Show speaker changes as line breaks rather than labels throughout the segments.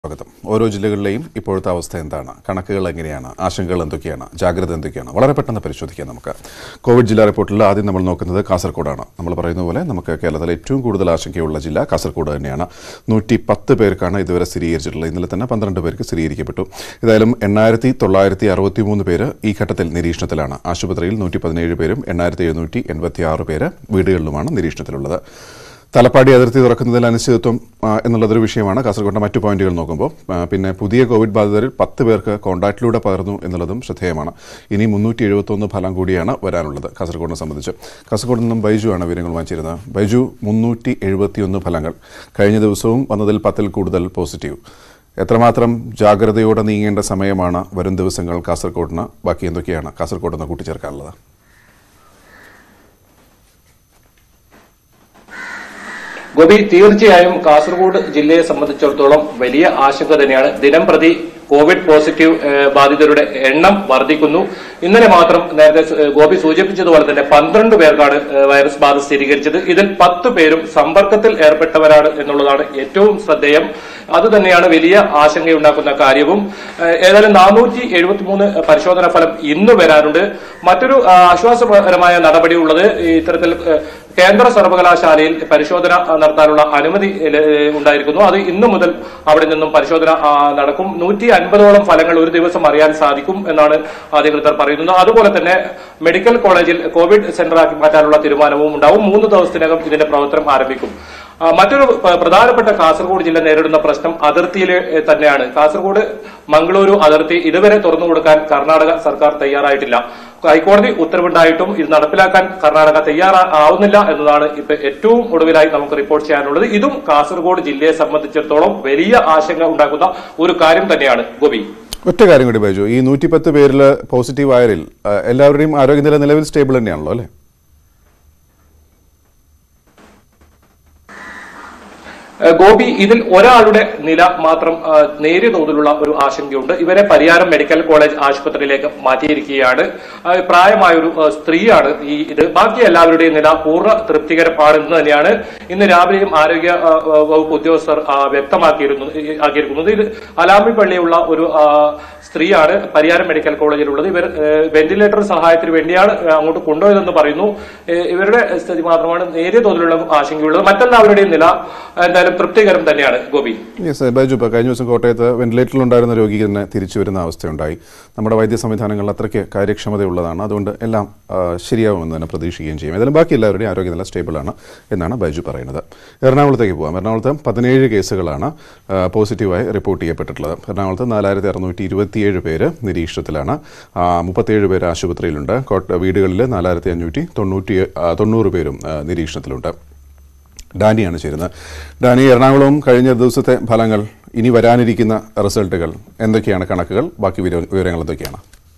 സ്വാഗതം ഓരോ ജില്ലകളിലെയും ഇപ്പോഴത്തെ അവസ്ഥ എന്താണ് കണക്കുകൾ എങ്ങനെയാണ് ആശങ്കകൾ എന്തൊക്കെയാണ് ജാഗ്രത എന്തൊക്കെയാണ് വളരെ പെട്ടെന്ന് പരിശോധിക്കാം നമുക്ക് കോവിഡ് ജില്ലാ റിപ്പോർട്ടിൽ ആദ്യം നമ്മൾ നോക്കുന്നത് കാസർഗോഡാണ് നമ്മൾ പറയുന്ന പോലെ നമുക്ക് കേരളത്തിലെ ഏറ്റവും കൂടുതൽ ആശങ്കയുള്ള ജില്ല കാസർഗോഡ് തന്നെയാണ് നൂറ്റി പത്ത് പേർക്കാണ് ഇതുവരെ സ്ഥിരീകരിച്ചിട്ടുള്ളത് ഇന്നലെ തന്നെ പന്ത്രണ്ട് പേർക്ക് സ്ഥിരീകരിക്കപ്പെട്ടു ഏതായാലും എണ്ണായിരത്തി തൊള്ളായിരത്തി അറുപത്തി മൂന്ന് പേര് ഈ ഘട്ടത്തിൽ നിരീക്ഷണത്തിലാണ് ആശുപത്രിയിൽ നൂറ്റി പതിനേഴ് പേരും എണ്ണായിരത്തി എഴുന്നൂറ്റി എൺപത്തി ആറ് പേര് വീടുകളിലുമാണ് നിരീക്ഷണത്തിലുള്ളത് തലപ്പാടി അതിർത്തി തുറക്കുന്നതിൽ അനിശ്ചിതത്വം ആ, എന്നുള്ളതൊരു വിഷയമാണ് കാസർഗോഡിന്റെ മറ്റു പോയിന്റുകൾ നോക്കുമ്പോൾ ആ, പിന്നെ പുതിയ കോവിഡ് ബാധിതരിൽ പത്ത് പേർക്ക് കോൺടാക്റ്റിലൂടെ പകർന്നു എന്നുള്ളതും ശ്രദ്ധേയമാണ് ഇനി മുന്നൂറ്റി എഴുപത്തൊന്ന് ഫലം കൂടിയാണ് വരാനുള്ളത് കാസർഗോഡിനെ സംബന്ധിച്ച് കാസർഗോഡ് നിന്നും ബൈജു ആണ് വിവരങ്ങൾ വാങ്ങിച്ചിരുന്നത് ബൈജു മുന്നൂറ്റി എഴുപത്തിയൊന്ന് ഫലങ്ങൾ കഴിഞ്ഞ ദിവസവും വന്നതിൽ പത്തിൽ കൂടുതൽ പോസിറ്റീവ് എത്രമാത്രം ജാഗ്രതയോടെ നീങ്ങേണ്ട സമയമാണ് വരും ദിവസങ്ങൾ കാസർഗോഡിന് ബാക്കി എന്തൊക്കെയാണ് കാസർഗോഡ് നിന്ന് കൂട്ടിച്ചേർക്കാനുള്ളത്
ഗോപി തീർച്ചയായും കാസർഗോഡ് ജില്ലയെ സംബന്ധിച്ചിടത്തോളം വലിയ ആശങ്ക തന്നെയാണ് ദിനം പ്രതി കോവിഡ് പോസിറ്റീവ് ഏഹ്, ബാധിതരുടെ എണ്ണം വർദ്ധിക്കുന്നു ഇന്നലെ മാത്രം നേരത്തെ സു- ഏഹ്, ഗോപി സൂചിപ്പിച്ചതുപോലെ തന്നെ പന്ത്രണ്ട് പേർക്കാണ് ഏഹ്, വൈറസ് ബാധ സ്ഥിരീകരിച്ചത് ഇതിൽ പത്ത് പേരും സമ്പർക്കത്തിൽ ഏർപ്പെട്ടവരാണ് എന്നുള്ളതാണ് ഏറ്റവും ശ്രദ്ധേയം അത് തന്നെയാണ് വലിയ ആശങ്കയുണ്ടാക്കുന്ന കാര്യവും ഏഹ്, ഏതായാലും നാനൂറ്റി എഴുപത്തിമൂന്ന് പരിശോധനാ ഫലം ഇന്ന് വരാനുണ്ട് മറ്റൊരു ആ, ആശ്വാസപരമായ നടപടി ഉള്ളത് ഈ ഇത്തരത്തിൽ ഏഹ്, കേന്ദ്ര സർവകലാശാലയിൽ പരിശോധന ആ, നടത്താനുള്ള അനുമതി ഏഹ്, ഉണ്ടായിരിക്കുന്നു അത് ഇന്നു മുതൽ അവിടെ നിന്നും പരിശോധന ആ, നടക്കും നൂറ്റി അൻപതോളം ഫലങ്ങൾ ഒരു ദിവസം അറിയാൻ സാധിക്കും എന്നാണ് അധികൃതർ പറയുന്നത് അതുപോലെ തന്നെ മെഡിക്കൽ കോളേജിൽ കോവിഡ് സെന്ററാക്കി മാറ്റാനുള്ള തീരുമാനവും ഉണ്ടാവും മൂന്ന് ദിവസത്തിനകം ഇതിന്റെ പ്രവർത്തനം ആരംഭിക്കും ആ, മറ്റൊരു പ- പ്രധാനപ്പെട്ട കാസർഗോഡ് ജില്ല നേരിടുന്ന പ്രശ്നം അതിർത്തിയിലെ ഏഹ്, തന്നെയാണ് കാസർഗോഡ് മംഗളൂരു അതിർത്തി ഇതുവരെ തുറന്നു കൊടുക്കാൻ കർണാടക സർക്കാർ തയ്യാറായിട്ടില്ല ഹൈക്കോടതി ഉത്തരവുണ്ടായിട്ടും ഇത് നടപ്പിലാക്കാൻ കർണാടക തയ്യാറാവുന്നില്ല എന്നതാണ് ഇപ്പൊ ഏറ്റവും ഒടുവിലായി നമുക്ക് റിപ്പോർട്ട് ചെയ്യാനുള്ളത് ഇതും കാസർഗോഡ് ജില്ലയെ സംബന്ധിച്ചിടത്തോളം വലിയ ആശങ്ക ഉണ്ടാക്കുന്ന ഒരു കാര്യം തന്നെയാണ് ഗോപി
ഒറ്റ കാര്യം കൂടി ബൈജു ഈ നൂറ്റിപ്പത്ത് പേരിൽ പോസിറ്റീവ് ആയതിൽ ആ, എല്ലാവരുടെയും ആരോഗ്യനില നിലവിൽ സ്റ്റേബിൾ തന്നെയാണല്ലോ അല്ലേ
ഏഹ് ഗോപി ഇതിൽ ഒരാളുടെ നില മാത്രം ആ, നേരിയ തോതിലുള്ള ഒരു ആശങ്കയുണ്ട് ഇവരെ പരിയാരം മെഡിക്കൽ കോളേജ് ആശുപത്രിയിലേക്ക് മാറ്റിയിരിക്കുകയാണ് ആ, പ്രായമായ ഒരു ആ, സ്ത്രീയാണ് ഈ ഇത് ബാക്കി എല്ലാവരുടെയും നില പൂർണ്ണ തൃപ്തികരമാണെന്ന് തന്നെയാണ് ഇന്ന് രാവിലെയും ആരോഗ്യ ആ, ആ, വകുപ്പ് ഉദ്യോഗസ്ഥർ ആ, വ്യക്തമാക്കിയിരുന്നു ഈ- ആക്കിയിരിക്കുന്നത് ഇത് അലാമി പള്ളിയുള്ള ഒരു ആ, സ്ത്രീയാണ് പരിയാരം മെഡിക്കൽ കോളേജിലുള്ളത് ഇവർ ഏഹ്, വെന്റിലേറ്റർ സഹായത്തിന് വേണ്ടിയാണ് ഏഹ്, അങ്ങോട്ട് കൊണ്ടുപോയതെന്ന് പറയുന്നു ഏഹ്, ഇവരുടെ സ്ഥിതി മാത്രമാണ് നേരിയ തോതിലുള്ള ആശങ്കയുള്ളത് മറ്റെല്ലാവരുടെയും നില എന്തായാലും തൃപ്തികരം തന്നെയാണ് ഗോപി
യെസ് ബൈജു ഇപ്പോൾ കഴിഞ്ഞ ദിവസം കോട്ടയത്ത് വെന്റിലേറ്ററിലുണ്ടായിരുന്ന രോഗിക്ക് തന്നെ തിരിച്ചു വരുന്ന അവസ്ഥയുണ്ടായി നമ്മുടെ വൈദ്യ സംവിധാനങ്ങൾ അത്രയ്ക്ക് കാര്യക്ഷമതയുള്ളതാണ് അതുകൊണ്ട് എല്ലാം ആ, ശരിയാവുമെന്ന് തന്നെ പ്രതീക്ഷിക്കുകയും ചെയ്യും ഏതായാലും ബാക്കി എല്ലാവരുടെയും ആരോഗ്യനില സ്റ്റേബിളാണ് എന്നാണ് ബൈജു പറയുന്നത് എറണാകുളത്തേക്ക് പോകാം എറണാകുളത്ത് പതിനേഴ് കേസുകളാണ് ആ, പോസിറ്റീവായി റിപ്പോർട്ട് ചെയ്യപ്പെട്ടിട്ടുള്ളത് എറണാകുളത്ത് നാലായിരത്തി അറുന്നൂറ്റി ഇരുപത്തിയേഴ് പേര് നിരീക്ഷണത്തിലാണ് ആ, മുപ്പത്തേഴ് പേര് ആശുപത്രിയിലുണ്ട് കോട്ട വീടുകളിൽ നാലായിരത്തി അഞ്ഞൂറ്റി തൊണ്ണൂറ്റി ആ, തൊണ്ണൂറ് പേരും ആ, നിരീക്ഷണത്തിലുണ്ട് ഡാനിയാണ് ചേരുന്നത് ഡാനി എറണാകുളവും കഴിഞ്ഞ ദിവസത്തെ ഫലങ്ങൾ ഇനി വരാനിരിക്കുന്ന റിസൾട്ടുകൾ എന്തൊക്കെയാണ് കണക്കുകൾ ബാക്കി വിവര- വിവരങ്ങൾ എന്തൊക്കെയാണ്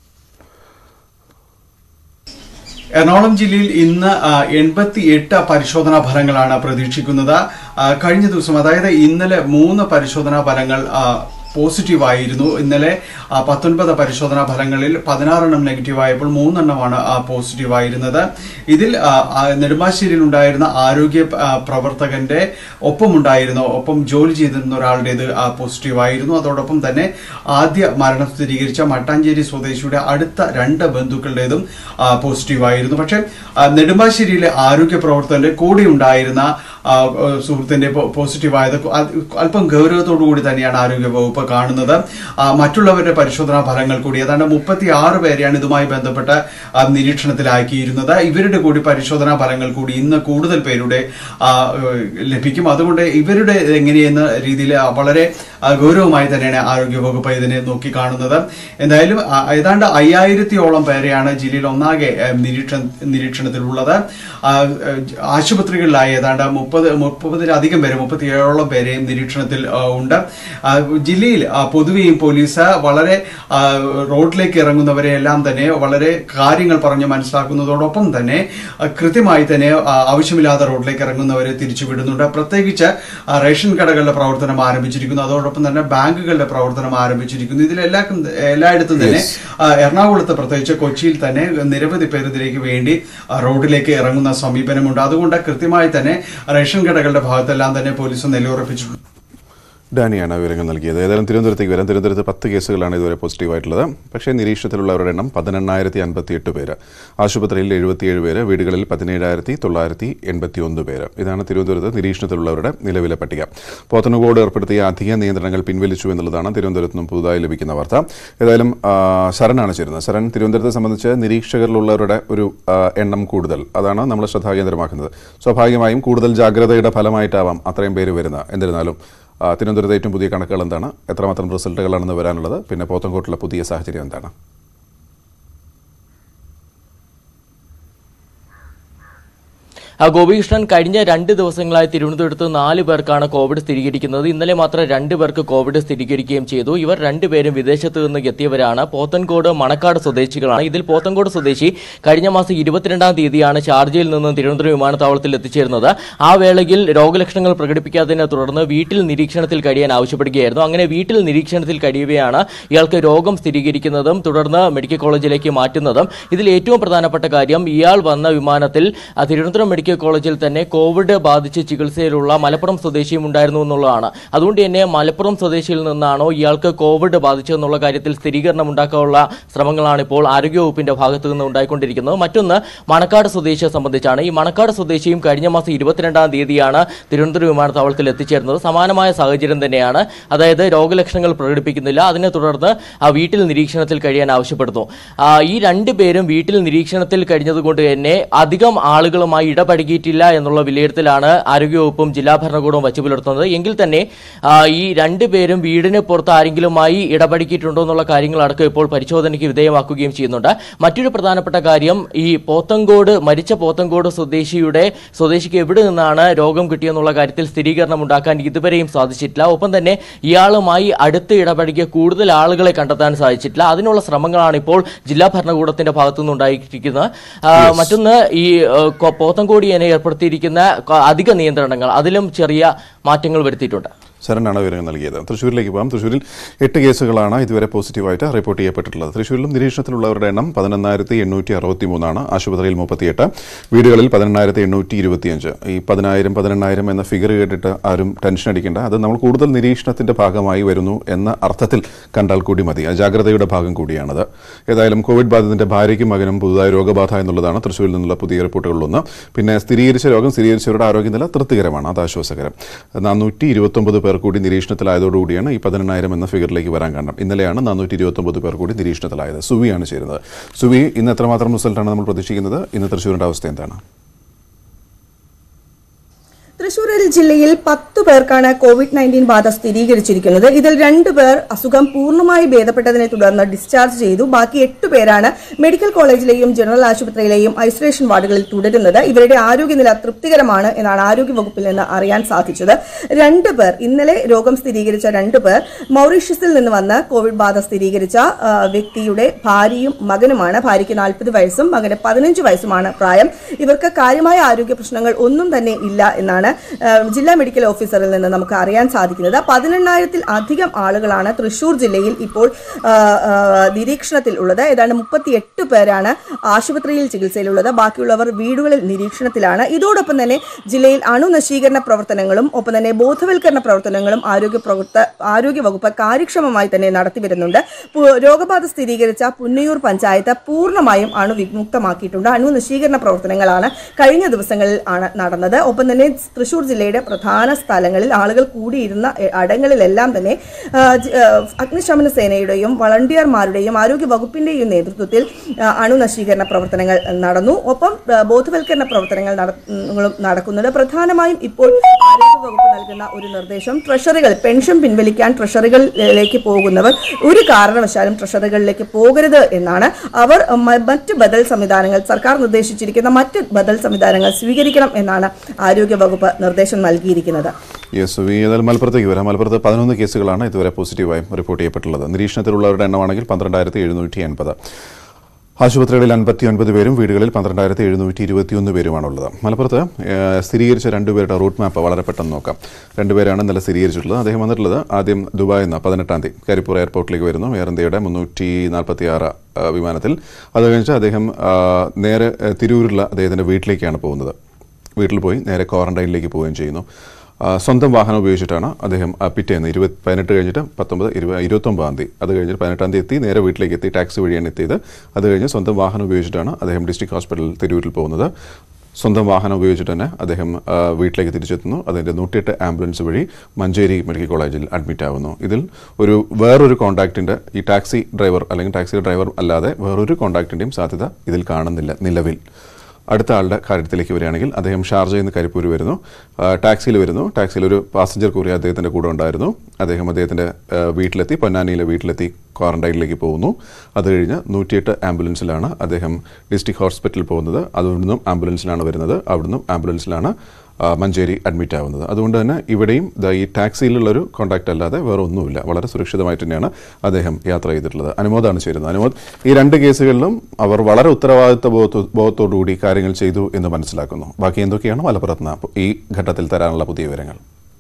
എറണാകുളം ജില്ലയിൽ ഇന്ന് എൺപത്തി എട്ട് പരിശോധനാ ഫലങ്ങളാണ് പ്രതീക്ഷിക്കുന്നത് ആ, കഴിഞ്ഞ ദിവസം അതായത് ഇന്നലെ മൂന്ന് പരിശോധനാ ഫലങ്ങൾ ആ, പോസിറ്റീവ് ആയിരുന്നു ഇന്നലെ ആ, പത്തൊൻപത് പരിശോധനാ ഫലങ്ങളിൽ പതിനാറെണ്ണം നെഗറ്റീവ് ആയപ്പോൾ മൂന്നെണ്ണമാണ് ആ, പോസിറ്റീവ് ആയിരുന്നത് ഇതിൽ ആ, ആ, നെടുമ്പാശ്ശേരിയിൽ ഉണ്ടായിരുന്ന ആരോഗ്യ ആ, പ്രവർത്തകന്റെ ഒപ്പമുണ്ടായിരുന്ന ഒപ്പം ജോലി ചെയ്തിരുന്ന ഒരാളുടേത് ആ, പോസിറ്റീവ് ആയിരുന്നു അതോടൊപ്പം തന്നെ ആദ്യ മരണം സ്ഥിരീകരിച്ച മട്ടാഞ്ചേരി സ്വദേശിയുടെ അടുത്ത രണ്ട് ബന്ധുക്കളുടേതും ആ, പോസിറ്റീവ് ആയിരുന്നു പക്ഷേ ആ, നെടുമ്പാശ്ശേരിയിലെ ആരോഗ്യ പ്രവർത്തകന്റെ കൂടെ ഉണ്ടായിരുന്ന ആ, ആ, സുഹൃത്തിന്റെ പോ- പോസിറ്റീവ് ആയത് അത് അല്പം ഗൗരവത്തോടു കൂടി തന്നെയാണ് ആരോഗ്യ വകുപ്പ് കാണുന്നത് ആ, മറ്റുള്ളവരുടെ പരിശോധനാ ഫലങ്ങൾ കൂടി ഏതാണ്ട് മുപ്പത്തി ആറ് പേരെയാണ് ഇതുമായി ബന്ധപ്പെട്ട് ആ, നിരീക്ഷണത്തിലാക്കിയിരുന്നത് ഇവരുടെ കൂടി പരിശോധനാ ഫലങ്ങൾ കൂടി ഇന്ന് കൂടുതൽ പേരുടെ ആ, ഏഹ്, ലഭിക്കും അതുകൊണ്ട് ഇവരുടെ എങ്ങനെയെന്ന രീതിയിൽ വളരെ ആ, ഗൗരവമായി തന്നെയാണ് ആരോഗ്യ വകുപ്പ് ഇതിനെ നോക്കി കാണുന്നത് എന്തായാലും ആ, ഏതാണ്ട് അയ്യായിരത്തിയോളം പേരെയാണ് ജില്ലയിൽ ഒന്നാകെ ഏഹ്, നിരീക്ഷണ നിരീക്ഷണത്തിലുള്ളത് ആ, ഏഹ്, ആശുപത്രികളിലായി ഏതാണ്ട് മുപ്പത് മുപ്പതിലധികം പേര് മുപ്പത്തിയേഴോളം പേരെയും നിരീക്ഷണത്തിൽ ആ, ഉണ്ട് ആ, ജില്ലയിൽ ആ, പൊതുവെയും പോലീസ് വളരെ ആ, റോഡിലേക്ക് ഇറങ്ങുന്നവരെ എല്ലാം തന്നെ വളരെ കാര്യങ്ങൾ പറഞ്ഞ് മനസ്സിലാക്കുന്നതോടൊപ്പം തന്നെ ആ, കൃത്യമായി തന്നെ ആ, ആവശ്യമില്ലാത്ത റോഡിലേക്ക് ഇറങ്ങുന്നവരെ തിരിച്ചുവിടുന്നുണ്ട് പ്രത്യേകിച്ച് ആ, റേഷൻ കടകളുടെ പ്രവർത്തനം ആരംഭിച്ചിരിക്കുന്നു അതോടൊപ്പം തന്നെ ബാങ്കുകളുടെ പ്രവർത്തനം ആരംഭിച്ചിരിക്കുന്നു ഇതിലെല്ലാ എല്ലായിടത്തും തന്നെ ആ, എറണാകുളത്ത് പ്രത്യേകിച്ച് കൊച്ചിയിൽ തന്നെ നിരവധി പേർ ഇതിലേക്ക് വേണ്ടി ആ, റോഡിലേക്ക് ഇറങ്ങുന്ന സമീപനമുണ്ട് അതുകൊണ്ട് കൃത്യമായി തന്നെ റേഷൻ കടകളുടെ ഭാഗത്തെല്ലാം തന്നെ പോലീസ് നിലയുറപ്പിച്ചിട്ടുണ്ട്
ഡാനിയാണ് വിവരങ്ങൾ നൽകിയത് ഏതായാലും തിരുവനന്തപുരത്തേക്ക് വരാം തിരുവനന്തപുരത്ത് പത്ത് കേസുകളാണ് ഇതുവരെ പോസിറ്റീവായിട്ടുള്ളത് പക്ഷേ നിരീക്ഷണത്തിലുള്ളവരുടെ എണ്ണം പതിനെണ്ണായിരത്തി അൻപത്തി എട്ട് പേര് ആശുപത്രിയിൽ എഴുപത്തിയേഴ് പേര് വീടുകളിൽ പതിനേഴായിരത്തി തൊള്ളായിരത്തി എൺപത്തി ഒന്ന് പേര് ഇതാണ് തിരുവനന്തപുരത്ത് നിരീക്ഷണത്തിലുള്ളവരുടെ നിലവിലെ പട്ടിക പോത്തനുകോട് ഏർപ്പെടുത്തിയ അധിക നിയന്ത്രണങ്ങൾ പിൻവലിച്ചു എന്നുള്ളതാണ് തിരുവനന്തപുരത്ത് നിന്നും പുതുതായി ലഭിക്കുന്ന വാർത്ത ഏതായാലും ആ, ശരനാണ് ചേരുന്നത് ശരൺ തിരുവനന്തപുരത്തെ സംബന്ധിച്ച് നിരീക്ഷകരിലുള്ളവരുടെ ഒരു ആ, എണ്ണം കൂടുതൽ അതാണ് നമ്മൾ ശ്രദ്ധാകേന്ദ്രമാക്കുന്നത് സ്വാഭാവികമായും കൂടുതൽ ജാഗ്രതയുടെ ഫലമായിട്ടാവാം അത്രയും പേര് വരുന്നത് എന്നിരുന്നാലും ആ, തിരുവനന്തപുരത്തെ ഏറ്റവും പുതിയ കണക്കുകൾ എന്താണ് എത്രമാത്രം റിസൾട്ടുകളാണെന്ന് വരാനുള്ളത് പിന്നെ പോത്തൻകോട്ടിലെ പുതിയ സാഹചര്യം എന്താണ്
ആ, ഗോപികൃഷ്ണൻ കഴിഞ്ഞ രണ്ട് ദിവസങ്ങളായി തിരുവനന്തപുരത്ത് നാല് പേർക്കാണ് കോവിഡ് സ്ഥിരീകരിക്കുന്നത് ഇന്നലെ മാത്രം രണ്ട് പേർക്ക് കോവിഡ് സ്ഥിരീകരിക്കുകയും ചെയ്തു ഇവർ രണ്ടുപേരും വിദേശത്ത് നിന്ന് എത്തിയവരാണ് പോത്തൻകോട് മണക്കാട് സ്വദേശികളാണ് ഇതിൽ പോത്തൻകോട് സ്വദേശി കഴിഞ്ഞ മാസം ഇരുപത്തിരണ്ടാം തീയതിയാണ് ഷാർജയിൽ നിന്ന് തിരുവനന്തപുരം വിമാനത്താവളത്തിൽ എത്തിച്ചേരുന്നത് ആ വേളയിൽ രോഗലക്ഷണങ്ങൾ പ്രകടിപ്പിക്കാത്തതിനെ തുടർന്ന് വീട്ടിൽ നിരീക്ഷണത്തിൽ കഴിയാൻ ആവശ്യപ്പെടുകയായിരുന്നു അങ്ങനെ വീട്ടിൽ നിരീക്ഷണത്തിൽ കഴിയവെയാണ് ഇയാൾക്ക് രോഗം സ്ഥിരീകരിക്കുന്നതും തുടർന്ന് മെഡിക്കൽ കോളേജിലേക്ക് മാറ്റുന്നതും ഇതിൽ ഏറ്റവും പ്രധാനപ്പെട്ട കാര്യം ഇയാൾ വന്ന വിമാനത്തിൽ ആ, തിരുവനന്തപുരം മെഡിക്കൽ കോളേജിൽ തന്നെ കോവിഡ് ബാധിച്ച് ചികിത്സയിലുള്ള മലപ്പുറം സ്വദേശിയും ഉണ്ടായിരുന്നു എന്നുള്ളതാണ് അതുകൊണ്ട് തന്നെ മലപ്പുറം സ്വദേശിയിൽ നിന്നാണോ ഇയാൾക്ക് കോവിഡ് ബാധിച്ചതെന്നുള്ള കാര്യത്തിൽ സ്ഥിരീകരണം ഉണ്ടാക്കാനുള്ള ശ്രമങ്ങളാണ് ഇപ്പോൾ ആരോഗ്യവകുപ്പിന്റെ ഭാഗത്തു നിന്ന് ഉണ്ടായിക്കൊണ്ടിരിക്കുന്നത് മറ്റൊന്ന് മണക്കാട് സ്വദേശിയെ സംബന്ധിച്ചാണ് ഈ മണക്കാട് സ്വദേശിയും കഴിഞ്ഞ മാസം ഇരുപത്തിരണ്ടാം തീയതിയാണ് തിരുവനന്തപുരം വിമാനത്താവളത്തിൽ എത്തിച്ചേർന്നത് സമാനമായ സാഹചര്യം തന്നെയാണ് അതായത് രോഗലക്ഷണങ്ങൾ പ്രകടിപ്പിക്കുന്നില്ല അതിനെ തുടർന്ന് ആ വീട്ടിൽ നിരീക്ഷണത്തിൽ കഴിയാൻ ആവശ്യപ്പെടുന്നു ആ, ഈ രണ്ടു പേരും വീട്ടിൽ നിരീക്ഷണത്തിൽ കഴിഞ്ഞതുകൊണ്ട് തന്നെ അധികം ആളുകളുമായി ഇടപഴകിയിട്ടില്ല എന്നുള്ള വിലയിരുത്തലാണ് ആരോഗ്യവകുപ്പും ജില്ലാ ഭരണകൂടവും വച്ചു പുലർത്തുന്നത് എങ്കിൽ തന്നെ ആ, ഈ രണ്ടു പേരും വീടിന് പുറത്ത് ആരെങ്കിലുമായി ഇടപഴകിയിട്ടുണ്ടോ എന്നുള്ള കാര്യങ്ങളടക്കം ഇപ്പോൾ പരിശോധനയ്ക്ക് വിധേയമാക്കുകയും ചെയ്യുന്നുണ്ട് മറ്റൊരു പ്രധാനപ്പെട്ട കാര്യം ഈ പോത്തങ്കോട് മരിച്ച പോത്തങ്കോട് സ്വദേശിയുടെ സ്വദേശിക്ക് എവിടെ നിന്നാണ് രോഗം കിട്ടിയെന്നുള്ള കാര്യത്തിൽ സ്ഥിരീകരണം ഉണ്ടാക്കാൻ ഇതുവരെയും സാധിച്ചിട്ടില്ല ഒപ്പം തന്നെ ഇയാളുമായി അടുത്ത് ഇടപഴകിയ കൂടുതൽ ആളുകളെ കണ്ടെത്താൻ സാധിച്ചിട്ടില്ല അതിനുള്ള ശ്രമങ്ങളാണ് ഇപ്പോൾ ജില്ലാ ഭരണകൂടത്തിന്റെ ഭാഗത്തുനിന്ന് ഉണ്ടായിരിക്കുന്നത് ആ, മറ്റൊന്ന് ഈ ആ, കൊ- പോത്തൻകോടിയനെ ഏർപ്പെടുത്തിയിരിക്കുന്ന ക- അധിക നിയന്ത്രണങ്ങൾ അതിലും ചെറിയ മാറ്റങ്ങൾ വരുത്തിയിട്ടുണ്ട്
ശരനാണ് വിവരങ്ങൾ നൽകിയത് തൃശ്ശൂരിലേക്ക് പോകാം തൃശ്ശൂരിൽ എട്ട് കേസുകളാണ് ഇതുവരെ പോസിറ്റീവായിട്ട് റിപ്പോർട്ട് ചെയ്യപ്പെട്ടിട്ടുള്ളത് തൃശ്ശൂരിലും നിരീക്ഷണത്തിലുള്ളവരുടെ എണ്ണം പതിനൊന്നായിരത്തി എണ്ണൂറ്റി അറുപത്തി മൂന്നാണ് ആശുപത്രിയിൽ മുപ്പത്തിയെട്ട് വീടുകളിൽ പതിനെണ്ണായിരത്തി എണ്ണൂറ്റി ഇരുപത്തിയഞ്ച് ഈ പതിനായിരം പതിനെണ്ണായിരം എന്ന ഫിഗർ കേട്ടിട്ട് ആരും ടെൻഷൻ അടിക്കേണ്ട അത് നമ്മൾ കൂടുതൽ നിരീക്ഷണത്തിന്റെ ഭാഗമായി വരുന്നു എന്ന അർത്ഥത്തിൽ കണ്ടാൽ കൂടി മതി ജാഗ്രതയുടെ ഭാഗം കൂടിയാണത് ഏതായാലും കോവിഡ് ബാധിതന്റെ ഭാര്യയ്ക്കും മകനും പുതുതായ രോഗബാധ എന്നുള്ളതാണ് തൃശ്ശൂരിൽ നിന്നുള്ള പുതിയ റിപ്പോർട്ടുകളിലൊന്ന് പിന്നെ സ്ഥിരീകരിച്ച രോഗം സ്ഥിരീകരിച്ചവരുടെ ആരോഗ്യനില തൃപ്തികരമാണ് അത് ആശ്വാസകരം നാനൂറ്റി ഇരുപത്തൊമ്പത് പേർ കൂടി നിരീക്ഷണത്തിലായതോടുകൂടിയാണ് ഈ പതിനെണ്ണായിരം എന്ന ഫിഗറിലേക്ക് വരാൻ കാരണം ഇന്നലെയാണ് നാനൂറ്റി ഇരുപത്തൊമ്പത് പേർ കൂടി നിരീക്ഷണത്തിലായത് സുവിയാണ് ചേരുന്നത് സുവി ഇന്ന് എത്രമാത്രം റിസൾട്ടാണ് നമ്മൾ പ്രതീക്ഷിക്കുന്നത് ഇന്ന് തൃശ്ശൂരിന്റെ അവസ്ഥ എന്താണ്
തൃശൂരിൽ ജില്ലയിൽ പത്തു പേർക്കാണ് കോവിഡ് നയൻറ്റീൻ ബാധ സ്ഥിരീകരിച്ചിരിക്കുന്നത് ഇതിൽ രണ്ടു പേർ അസുഖം പൂർണ്ണമായി ഭേദപ്പെട്ടതിനെ തുടർന്ന് ഡിസ്ചാർജ് ചെയ്തു ബാക്കി എട്ട് പേരാണ് മെഡിക്കൽ കോളേജിലെയും ജനറൽ ആശുപത്രിയിലെയും ഐസൊലേഷൻ വാർഡുകളിൽ തുടരുന്നത് ഇവരുടെ ആരോഗ്യനില തൃപ്തികരമാണ് എന്നാണ് ആരോഗ്യ വകുപ്പിൽ നിന്ന് അറിയാൻ സാധിച്ചത് രണ്ടു പേർ ഇന്നലെ രോഗം സ്ഥിരീകരിച്ച രണ്ടു പേർ മൗറീഷ്യസിൽ നിന്ന് വന്ന് കോവിഡ് ബാധ സ്ഥിരീകരിച്ച ആ, വ്യക്തിയുടെ ഭാര്യയും മകനുമാണ് ഭാര്യയ്ക്ക് നാൽപ്പത് വയസ്സും മകന് പതിനഞ്ച് വയസ്സുമാണ് പ്രായം ഇവർക്ക് കാര്യമായ ആരോഗ്യ പ്രശ്നങ്ങൾ ഒന്നും തന്നെ ഇല്ല എന്നാണ് ആ, ജില്ലാ മെഡിക്കൽ ഓഫീസറിൽ നിന്ന് നമുക്ക് അറിയാൻ സാധിക്കുന്നത് പതിനെണ്ണായിരത്തിൽ അധികം ആളുകളാണ് തൃശൂർ ജില്ലയിൽ ഇപ്പോൾ ആ, ആ, നിരീക്ഷണത്തിൽ ഉള്ളത് ഏതാണ്ട് മുപ്പത്തി എട്ട് പേരാണ് ആശുപത്രിയിൽ ചികിത്സയിലുള്ളത് ബാക്കിയുള്ളവർ വീടുകളിൽ നിരീക്ഷണത്തിലാണ് ഇതോടൊപ്പം തന്നെ ജില്ലയിൽ അണുനശീകരണ പ്രവർത്തനങ്ങളും ഒപ്പം തന്നെ ബോധവൽക്കരണ പ്രവർത്തനങ്ങളും ആരോഗ്യ പ്രവർത്ത ആരോഗ്യ വകുപ്പ് കാര്യക്ഷമമായി തന്നെ നടത്തിവരുന്നുണ്ട് പു- രോഗബാധ സ്ഥിരീകരിച്ച പുന്നയൂർ പഞ്ചായത്ത് പൂർണ്ണമായും അണുവിമുക്തമാക്കിയിട്ടുണ്ട് അണുനശീകരണ പ്രവർത്തനങ്ങളാണ് കഴിഞ്ഞ ദിവസങ്ങളിൽ ആണ് നടന്നത് ഒപ്പം തന്നെ തൃശൂർ ജില്ലയുടെ പ്രധാന സ്ഥലങ്ങളിൽ ആളുകൾ കൂടിയിരുന്ന എ, അടങ്ങളിലെല്ലാം തന്നെ ആ, ജ- ആ, അഗ്നിശമന സേനയുടെയും വളണ്ടിയർമാരുടെയും ആരോഗ്യ വകുപ്പിന്റെയും നേതൃത്വത്തിൽ ആ, അണുനശീകരണ പ്രവർത്തനങ്ങൾ നടന്നു ഒപ്പം ആ, ബോധവൽക്കരണ പ്രവർത്തനങ്ങൾ നട- ഉം, നടക്കുന്നുണ്ട് പ്രധാനമായും ഇപ്പോൾ ആരോഗ്യ വകുപ്പ് നൽകുന്ന ഒരു നിർദ്ദേശം ട്രഷറികൾ പെൻഷൻ പിൻവലിക്കാൻ ട്രഷറികളിലേക്ക് പോകുന്നവർ ഒരു കാരണവശാലും ട്രഷറികളിലേക്ക് പോകരുത് എന്നാണ് അവർ മ- മറ്റ് ബദൽ സംവിധാനങ്ങൾ സർക്കാർ നിർദ്ദേശിച്ചിരിക്കുന്ന മറ്റ് ബദൽ സംവിധാനങ്ങൾ സ്വീകരിക്കണം എന്നാണ് ആരോഗ്യ വകുപ്പ് നിർദ്ദേശം നൽകിയിരിക്കുന്നത്
യെസ് വി ഏതായാലും മലപ്പുറത്തേക്ക് വരാം മലപ്പുറത്ത് പതിനൊന്ന് കേസുകളാണ് ഇതുവരെ പോസിറ്റീവായും റിപ്പോർട്ട് ചെയ്യപ്പെട്ടുള്ളത് നിരീക്ഷണത്തിലുള്ളവരുടെ എണ്ണമാണെങ്കിൽ പന്ത്രണ്ടായിരത്തി എഴുന്നൂറ്റി എൺപത് ആശുപത്രികളിൽ അൻപത്തി ഒൻപത് പേരും വീടുകളിൽ പന്ത്രണ്ടായിരത്തി എഴുന്നൂറ്റി ഇരുപത്തിയൊന്ന് പേരുമാണുള്ളത് മലപ്പുറത്ത് ഏഹ്, സ്ഥിരീകരിച്ച രണ്ടുപേരുടെ റൂട്ട് മാപ്പ് വളരെ പെട്ടെന്ന് നോക്കാം രണ്ടുപേരാണ് ഇന്നലെ സ്ഥിരീകരിച്ചിട്ടുള്ളത് അദ്ദേഹം വന്നിട്ടുള്ളത് ആദ്യം ദുബായിൽ നിന്ന് പതിനെട്ടാം തീയതി കരിപ്പൂർ എയർപോർട്ടിലേക്ക് വരുന്നു എയർ ഇന്ത്യയുടെ മുന്നൂറ്റി നാൽപ്പത്തി ആറ് വിമാനത്തിൽ അത് കഴിഞ്ഞ് അദ്ദേഹം ആ, നേരെ ഏഹ്, തിരൂരിലുള്ള അദ്ദേഹത്തിൻ്റെ വീട്ടിലേക്കാണ് പോകുന്നത് വീട്ടിൽ പോയി നേരെ ക്വാറന്റൈനിലേക്ക് പോവുകയും ചെയ്യുന്നു ആ, സ്വന്തം വാഹനം ഉപയോഗിച്ചിട്ടാണ് അദ്ദേഹം ആ, പിറ്റേന്ന് ഇരുപത് പതിനെട്ട് കഴിഞ്ഞിട്ട് പത്തൊമ്പത് ഇരുപത് ഇരുപത്തൊമ്പതാം തീയതി അത് കഴിഞ്ഞിട്ട് പതിനെട്ടാം തീയതി എത്തി നേരെ വീട്ടിലേക്ക് എത്തി ടാക്സി വഴിയാണ് എത്തിയത് അത് കഴിഞ്ഞ് സ്വന്തം വാഹനം ഉപയോഗിച്ചിട്ടാണ് അദ്ദേഹം ഡിസ്ട്രിക്ട് ഹോസ്പിറ്റൽ തിരൂരിൽ പോകുന്നത് സ്വന്തം വാഹനം ഉപയോഗിച്ചിട്ട് തന്നെ അദ്ദേഹം ആ, വീട്ടിലേക്ക് തിരിച്ചെത്തുന്നു അതിൻ്റെ നൂറ്റിയെട്ട് ആംബുലൻസ് വഴി മഞ്ചേരി മെഡിക്കൽ കോളേജിൽ അഡ്മിറ്റ് ആവുന്നു ഇതിൽ ഒരു വേറൊരു കോൺടാക്റ്റിൻ്റെ ഈ ടാക്സി ഡ്രൈവർ അല്ലെങ്കിൽ ടാക്സി ഡ്രൈവർ അല്ലാതെ വേറൊരു കോൺടാക്റ്റിൻ്റെയും സാധ്യത ഇതിൽ കാണുന്നില്ല നിലവിൽ അടുത്ത ആളുടെ കാര്യത്തിലേക്ക് വരികയാണെങ്കിൽ അദ്ദേഹം ഷാർജയിൽ നിന്ന് കരിപ്പൂർ വരുന്നു ആ, ടാക്സിയിൽ വരുന്നു ടാക്സിയിൽ ഒരു പാസഞ്ചർ കൂടി അദ്ദേഹത്തിൻ്റെ കൂടെ ഉണ്ടായിരുന്നു അദ്ദേഹം അദ്ദേഹത്തിൻ്റെ ആ, വീട്ടിലെത്തി പൊന്നാനിയിലെ വീട്ടിലെത്തി ക്വാറന്റൈനിലേക്ക് പോകുന്നു അത് കഴിഞ്ഞ് നൂറ്റിയെട്ട് ആംബുലൻസിലാണ് അദ്ദേഹം ഡിസ്ട്രിക്ട് ഹോസ്പിറ്റലിൽ പോകുന്നത് അവിടുന്നും ആംബുലൻസിലാണ് വരുന്നത് അവിടുന്നും ആംബുലൻസിലാണ് ആ, മഞ്ചേരി അഡ്മിറ്റ് ആവുന്നത് അതുകൊണ്ട് തന്നെ ഇവിടെയും ദാ ഈ ടാക്സിയിലുള്ളൊരു കോൺടാക്റ്റ് അല്ലാതെ വേറെ ഒന്നുമില്ല വളരെ സുരക്ഷിതമായിട്ട് തന്നെയാണ് അദ്ദേഹം യാത്ര ചെയ്തിട്ടുള്ളത് അനുമോദാണ് ചേരുന്നത് അനുമോദ് ഈ രണ്ട് കേസുകളിലും അവർ വളരെ ഉത്തരവാദിത്വ ബോധ- ബോധത്തോടുകൂടി കാര്യങ്ങൾ ചെയ്തു എന്ന് മനസ്സിലാക്കുന്നു ബാക്കി എന്തൊക്കെയാണ് മലപ്പുറത്ത് നിന്ന് ഈ ഘട്ടത്തിൽ തരാനുള്ള പുതിയ വിവരങ്ങൾ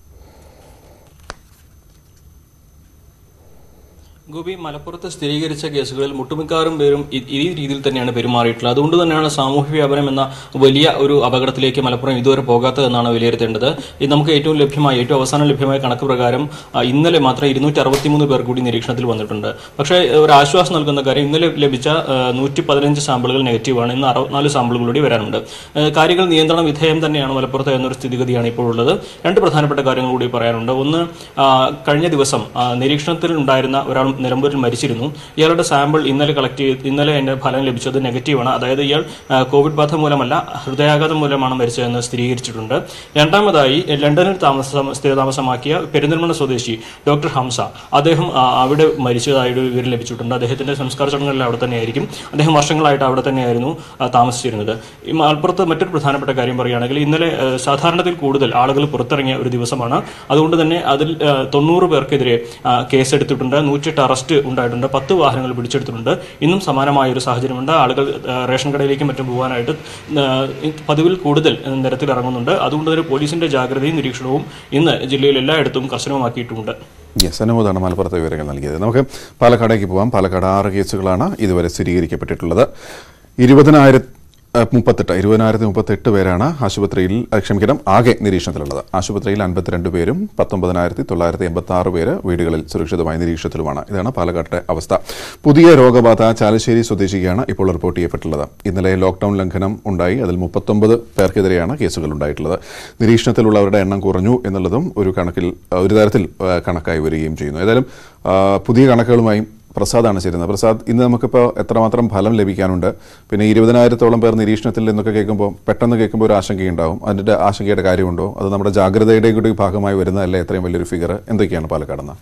ഗോപി മലപ്പുറത്ത് സ്ഥിരീകരിച്ച കേസുകളിൽ മുട്ടുമിക്കാറും പേരും ഇ- ഈ രീതിയിൽ തന്നെയാണ് പെരുമാറിയിട്ടുള്ളത് അതുകൊണ്ട് തന്നെയാണ് സാമൂഹ്യ വ്യാപനം എന്ന വലിയ ഒരു അപകടത്തിലേക്ക് മലപ്പുറം ഇതുവരെ പോകാത്തതെന്നാണ് വിലയിരുത്തേണ്ടത് ഇത് നമുക്ക് ഏറ്റവും ലഭ്യമായ ഏറ്റവും അവസാനം ലഭ്യമായ കണക്ക് പ്രകാരം ആ, ഇന്നലെ മാത്രം ഇരുന്നൂറ്റി അറുപത്തിമൂന്ന് പേർ കൂടി നിരീക്ഷണത്തിൽ വന്നിട്ടുണ്ട് പക്ഷേ ഒരു ആശ്വാസം നൽകുന്ന കാര്യം ഇന്നലെ ലഭിച്ച നൂറ്റി പതിനഞ്ച് സാമ്പിളുകൾ നെഗറ്റീവാണ് ഇന്ന് അറുപത്തിനാല് സാമ്പിളുകൾ കൂടി വരാനുണ്ട് ആ, കാര്യങ്ങൾ നിയന്ത്രണ വിധേയം തന്നെയാണ് മലപ്പുറത്ത് എന്നൊരു സ്ഥിതിഗതിയാണ് ഇപ്പോൾ ഉള്ളത് രണ്ട് പ്രധാനപ്പെട്ട കാര്യങ്ങൾ കൂടി പറയാനുണ്ട് ഒന്ന് ആ, കഴിഞ്ഞ ദിവസം ആ, നിരീക്ഷണത്തിൽ ഉണ്ടായിരുന്ന ഒരാൾ നിലമ്പൂരിൽ മരിച്ചിരുന്നു ഇയാളുടെ സാമ്പിൾ ഇന്നലെ കളക്ട് ചെയ്ത് ഇന്നലെ അതിന്റെ ഫലം ലഭിച്ചത് നെഗറ്റീവാണ് അതായത് ഇയാൾ ആ, കോവിഡ് ബാധ മൂലമല്ല ഹൃദയാഘാതം മൂലമാണ് മരിച്ചതെന്ന് സ്ഥിരീകരിച്ചിട്ടുണ്ട് രണ്ടാമതായി ലണ്ടനിൽ താമസം സ്ഥിരതാമസമാക്കിയ പെരിന്തൽമണ്ണ സ്വദേശി ഡോക്ടർ ഹംസ അദ്ദേഹം ആ, അവിടെ മരിച്ചതായിട്ട് വിവരം ലഭിച്ചിട്ടുണ്ട് അദ്ദേഹത്തിന്റെ സംസ്കാര ചടങ്ങുകളിൽ അവിടെ തന്നെയായിരിക്കും അദ്ദേഹം വർഷങ്ങളായിട്ട് അവിടെ തന്നെയായിരുന്നു ആ, താമസിച്ചിരുന്നത് ഈ മലപ്പുറത്ത് മറ്റൊരു പ്രധാനപ്പെട്ട കാര്യം പറയുകയാണെങ്കിൽ ഇന്നലെ ആ, സാധാരണത്തിൽ കൂടുതൽ ആളുകൾ പുറത്തിറങ്ങിയ ഒരു ദിവസമാണ് അതുകൊണ്ട് തന്നെ അതിൽ ആ, തൊണ്ണൂറ് പേർക്കെതിരെ ആ, കേസെടുത്തിട്ടുണ്ട് നൂറ്റെട്ട് അറസ്റ്റ് ഉണ്ടായിട്ടുണ്ട് പത്ത് വാഹനങ്ങൾ പിടിച്ചെടുത്തിട്ടുണ്ട് ഇന്നും സമാനമായ ഒരു സാഹചര്യമുണ്ട് ആളുകൾ ആ, റേഷൻ കടയിലേക്കും മറ്റും പോകാനായിട്ട് ആ, പതിവിൽ കൂടുതൽ നിരത്തിൽ ഇറങ്ങുന്നുണ്ട് അതുകൊണ്ട് തന്നെ പോലീസിന്റെ ജാഗ്രതയും നിരീക്ഷണവും ഇന്ന് ജില്ലയിൽ എല്ലായിടത്തും കർശനമാക്കിയിട്ടുമുണ്ട്
യെസ് അനുമോദാണ് മലപ്പുറത്തെ വിവരങ്ങൾ നൽകിയത് നമുക്ക് പാലക്കാടേക്ക് പോകാം പാലക്കാട് ആറ് കേസുകളാണ് ഇതുവരെ സ്ഥിരീകരിക്കപ്പെട്ടിട്ടുള്ളത് ഇരുപതിനായിരം മുപ്പത്തെട്ട് ഇരുപതിനായിരത്തി മുപ്പത്തെട്ട് പേരാണ് ആശുപത്രിയിൽ അഹ് ക്ഷമിക്കണം ആകെ നിരീക്ഷണത്തിലുള്ളത് ആശുപത്രിയിൽ അൻപത്തിരണ്ട് പേരും പത്തൊമ്പതിനായിരത്തി തൊള്ളായിരത്തി എൺപത്തി ആറ് പേര് വീടുകളിൽ സുരക്ഷിതമായ നിരീക്ഷണത്തിലുമാണ് ഇതാണ് പാലക്കാട്ടെ അവസ്ഥ പുതിയ രോഗബാധ ചാലശ്ശേരി സ്വദേശിക്കാണ് ഇപ്പോൾ റിപ്പോർട്ട് ചെയ്യപ്പെട്ടുള്ളത് ഇന്നലെ ലോക്ഡൌൺ ലംഘനം ഉണ്ടായി അതിൽ മുപ്പത്തൊമ്പത് പേർക്കെതിരെയാണ് കേസുകൾ ഉണ്ടായിട്ടുള്ളത് നിരീക്ഷണത്തിലുള്ളവരുടെ എണ്ണം കുറഞ്ഞു എന്നുള്ളതും ഒരു കണക്കിൽ ഒരു തരത്തിൽ ആ, കണക്കായി വരികയും ചെയ്യുന്നു ഏതായാലും ആ, പുതിയ കണക്കുകളുമായി പ്രസാദാണ് ചേരുന്നത് പ്രസാദ് ഇന്ന് നമുക്കിപ്പോൾ എത്രമാത്രം ഫലം ലഭിക്കാനുണ്ട് പിന്നെ ഇരുപതിനായിരത്തോളം പേർ നിരീക്ഷണത്തിൽ എന്നൊക്കെ കേൾക്കുമ്പോൾ പെട്ടെന്ന് കേൾക്കുമ്പോൾ ഒരു ആശങ്കയുണ്ടാവും അതിൻ്റെ ആശങ്കയുടെ കാര്യമുണ്ടോ അത് നമ്മുടെ ജാഗ്രതയുടെ കൂടി ഭാഗമായി വരുന്നതല്ലേ എത്രയും വലിയൊരു ഫിഗർ എന്തൊക്കെയാണ് പാലക്കാടെന്ന്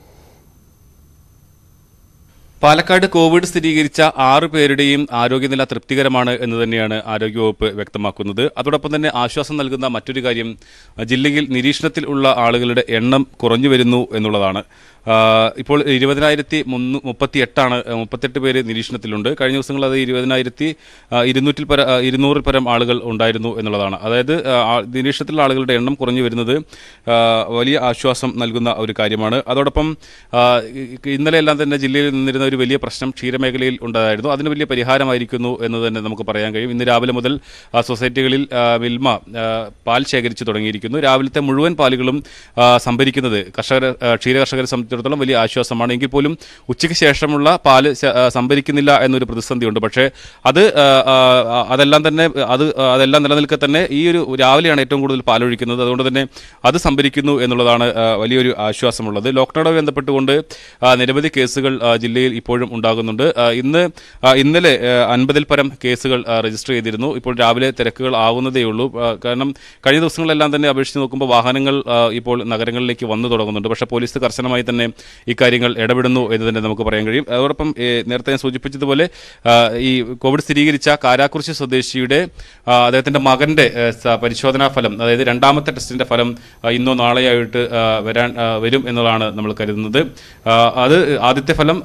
പാലക്കാട് കോവിഡ് സ്ഥിരീകരിച്ച ആറ് പേരുടെയും ആരോഗ്യനില തൃപ്തികരമാണ് എന്ന് തന്നെയാണ് ആരോഗ്യവകുപ്പ് വ്യക്തമാക്കുന്നത് അതോടൊപ്പം തന്നെ ആശ്വാസം നൽകുന്ന മറ്റൊരു കാര്യം ജില്ലയിൽ നിരീക്ഷണത്തിൽ ഉള്ള ആളുകളുടെ എണ്ണം കുറഞ്ഞു വരുന്നു എന്നുള്ളതാണ് ആ, ഇപ്പോൾ ഇരുപതിനായിരത്തി മുന്നൂ മുപ്പത്തി എട്ടാണ് മുപ്പത്തെട്ട് പേര് നിരീക്ഷണത്തിലുണ്ട് കഴിഞ്ഞ ദിവസങ്ങളിൽ അത് ഇരുപതിനായിരത്തി ആ, ഇരുന്നൂറ്റിൽ പര ആ, ഇരുന്നൂറിൽ പരം ആളുകൾ ഉണ്ടായിരുന്നു എന്നുള്ളതാണ് അതായത് ആ, ആ- നിരീക്ഷണത്തിലുള്ള ആളുകളുടെ എണ്ണം കുറഞ്ഞു വരുന്നത് ആ, വലിയ ആശ്വാസം നൽകുന്ന ഒരു കാര്യമാണ് അതോടൊപ്പം ആ, ഇ- ഇന്നലെ എല്ലാം തന്നെ ജില്ലയിൽ നിന്നിരുന്ന ഒരു വലിയ പ്രശ്നം ക്ഷീരമേഖലയിൽ ഉണ്ടായിരുന്നു അതിന് വലിയ പരിഹാരമായിരിക്കുന്നു എന്ന് തന്നെ നമുക്ക് പറയാൻ കഴിയും ഇന്ന് രാവിലെ മുതൽ ആ, സൊസൈറ്റികളിൽ ആ, മിൽമ ആ, പാൽ ശേഖരിച്ചു തുടങ്ങിയിരിക്കുന്നു രാവിലത്തെ മുഴുവൻ പാലുകളും ആ, സംഭരിക്കുന്നത് കർഷകർ ആ, ക്ഷീര കർഷകരെ സംബന്ധിച്ചിടത്തോളം വലിയ ആശ്വാസമാണ് എങ്കിൽ പോലും ഉച്ചയ്ക്ക് ശേഷമുള്ള പാല് ശ- ആ, സംഭരിക്കുന്നില്ല എന്നൊരു പ്രതിസന്ധിയുണ്ട് പക്ഷേ അത് ആ, ആ, അതെല്ലാം തന്നെ അത് അതെല്ലാം നിലനിൽക്കെ തന്നെ ഈ ഒരു രാവിലെയാണ് ഏറ്റവും കൂടുതൽ പാലൊഴിക്കുന്നത് അതുകൊണ്ട് തന്നെ അത് സംഭരിക്കുന്നു എന്നുള്ളതാണ് ആ, വലിയൊരു ആശ്വാസമുള്ളത് ലോക്ക്ഡൌണുമായി ബന്ധപ്പെട്ടുകൊണ്ട് ആ, നിരവധി കേസുകൾ ആ, ജില്ലയിൽ ഇപ്പോഴും ഉണ്ടാകുന്നുണ്ട് ആ, ഇന്ന് ആ, ഇന്നലെ ആ, അൻപതിൽ പരം കേസുകൾ ആ, രജിസ്റ്റർ ചെയ്തിരുന്നു ഇപ്പോൾ രാവിലെ തിരക്കുകൾ ആവുന്നതേ ഉള്ളൂ ആ, കാരണം കഴിഞ്ഞ ദിവസങ്ങളിലെല്ലാം തന്നെ അപേക്ഷിച്ച് നോക്കുമ്പോൾ വാഹനങ്ങൾ ആ, ഇപ്പോൾ നഗരങ്ങളിലേക്ക് വന്നു തുടങ്ങുന്നുണ്ട് പക്ഷേ പോലീസ് കർശനമായി തന്നെ ഇക്കാര്യങ്ങൾ ഇടപെടുന്നു എന്ന് തന്നെ നമുക്ക് പറയാൻ കഴിയും അതോടൊപ്പം ഏ, നേരത്തെ ഞാൻ സൂചിപ്പിച്ചതുപോലെ ആ, ഈ കോവിഡ് സ്ഥിരീകരിച്ച കാരാക്കുറിശി സ്വദേശിയുടെ ആ, അദ്ദേഹത്തിന്റെ മകന്റെ ഏ, സ- പരിശോധനാ ഫലം അതായത് രണ്ടാമത്തെ ടെസ്റ്റിന്റെ ഫലം ആ, ഇന്നോ നാളെയായിട്ട് ആ, വരാൻ ആ, വരും എന്നുള്ളതാണ് നമ്മൾ കരുതുന്നത് ആ, അത് ആദ്യത്തെ ഫലം നെഗറ്റീവ്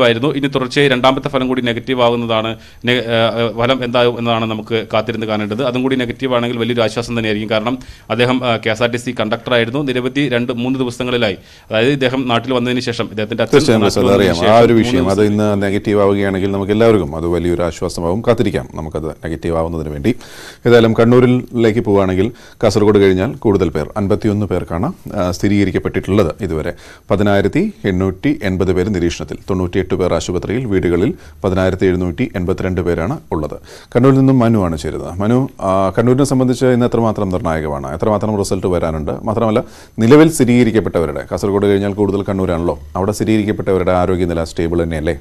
നെഗറ്റീവ് ആയിരുന്നു ഇനി തുടർച്ചയായി രണ്ടാമത്തെ ഫലം കൂടി നെഗറ്റീവ് ആകുന്നതാണ് നെ- ഏഹ് ഫലം എന്താകും എന്നതാണ് നമുക്ക് കാത്തിരുന്ന് കാണേണ്ടത് അതും കൂടി നെഗറ്റീവ് ആണെങ്കിൽ വലിയൊരു ആശ്വാസം തന്നെയായിരിക്കും കാരണം അദ്ദേഹം K S R T C കണ്ടക്ടറായിരുന്നു നിരവധി രണ്ട് മൂന്ന് ദിവസങ്ങളിലായി അതായത് ഇദ്ദേഹം നാട്ടിൽ വന്നതിന് ശേഷം ഇദ്ദേഹത്തിന്റെ അച്ഛൻ
തീർച്ചയായും
നാട്ടിൽ
മിസ്റ്റർ,
വന്നതിന്
അറിയാം ആ
ശേഷം
ഒരു
മൂന്ന്
വിഷയം അത്
ദിവസം-
ഇന്ന് നെഗറ്റീവ് ആവുകയാണെങ്കിൽ നമുക്ക് എല്ലാവർക്കും അത് വലിയൊരു ആശ്വാസമാവും കാത്തിരിക്കാം നമുക്കത് നെഗറ്റീവ് ആവുന്നതിന് വേണ്ടി ഏതായാലും കണ്ണൂരിലേക്ക് പോവുകയാണെങ്കിൽ കാസർഗോഡ് കഴിഞ്ഞാൽ കൂടുതൽ പേർ അൻപത്തിയൊന്ന് പേർക്കാണ് ആ, സ്ഥിരീകരിക്കപ്പെട്ടിട്ടുള്ളത് ഇതുവരെ പതിനായിരത്തി എണ്ണൂറ്റി എൺപത് പേര് നിരീക്ഷണത്തിൽ തൊണ്ണൂറ്റിയെട്ട് പേർ ആശുപത്രിയിൽ വീടുകളിൽ പതിനായിരത്തി എഴുന്നൂറ്റി എൺപത്തിരണ്ട് പേരാണ് ഉള്ളത് കണ്ണൂരിൽ നിന്നും മനു ആണ് ചേരുന്നത് മനു ആ, കണ്ണൂരിനെ സംബന്ധിച്ച് ഇന്ന് എത്രമാത്രം നിർണായകമാണ് എത്രമാത്രം റിസൾട്ട് വരാനുണ്ട് മാത്രമല്ല നിലവിൽ സ്ഥിരീകരിക്കപ്പെട്ടവരുടെ കാസർഗോഡ് കഴിഞ്ഞാൽ കൂടുതൽ കണ്ണൂരാണല്ലോ അവിടെ സ്ഥിരീകരിക്കപ്പെട്ടവരുടെ ആരോഗ്യനില സ്റ്റേബിൾ തന്നെയല്ലേ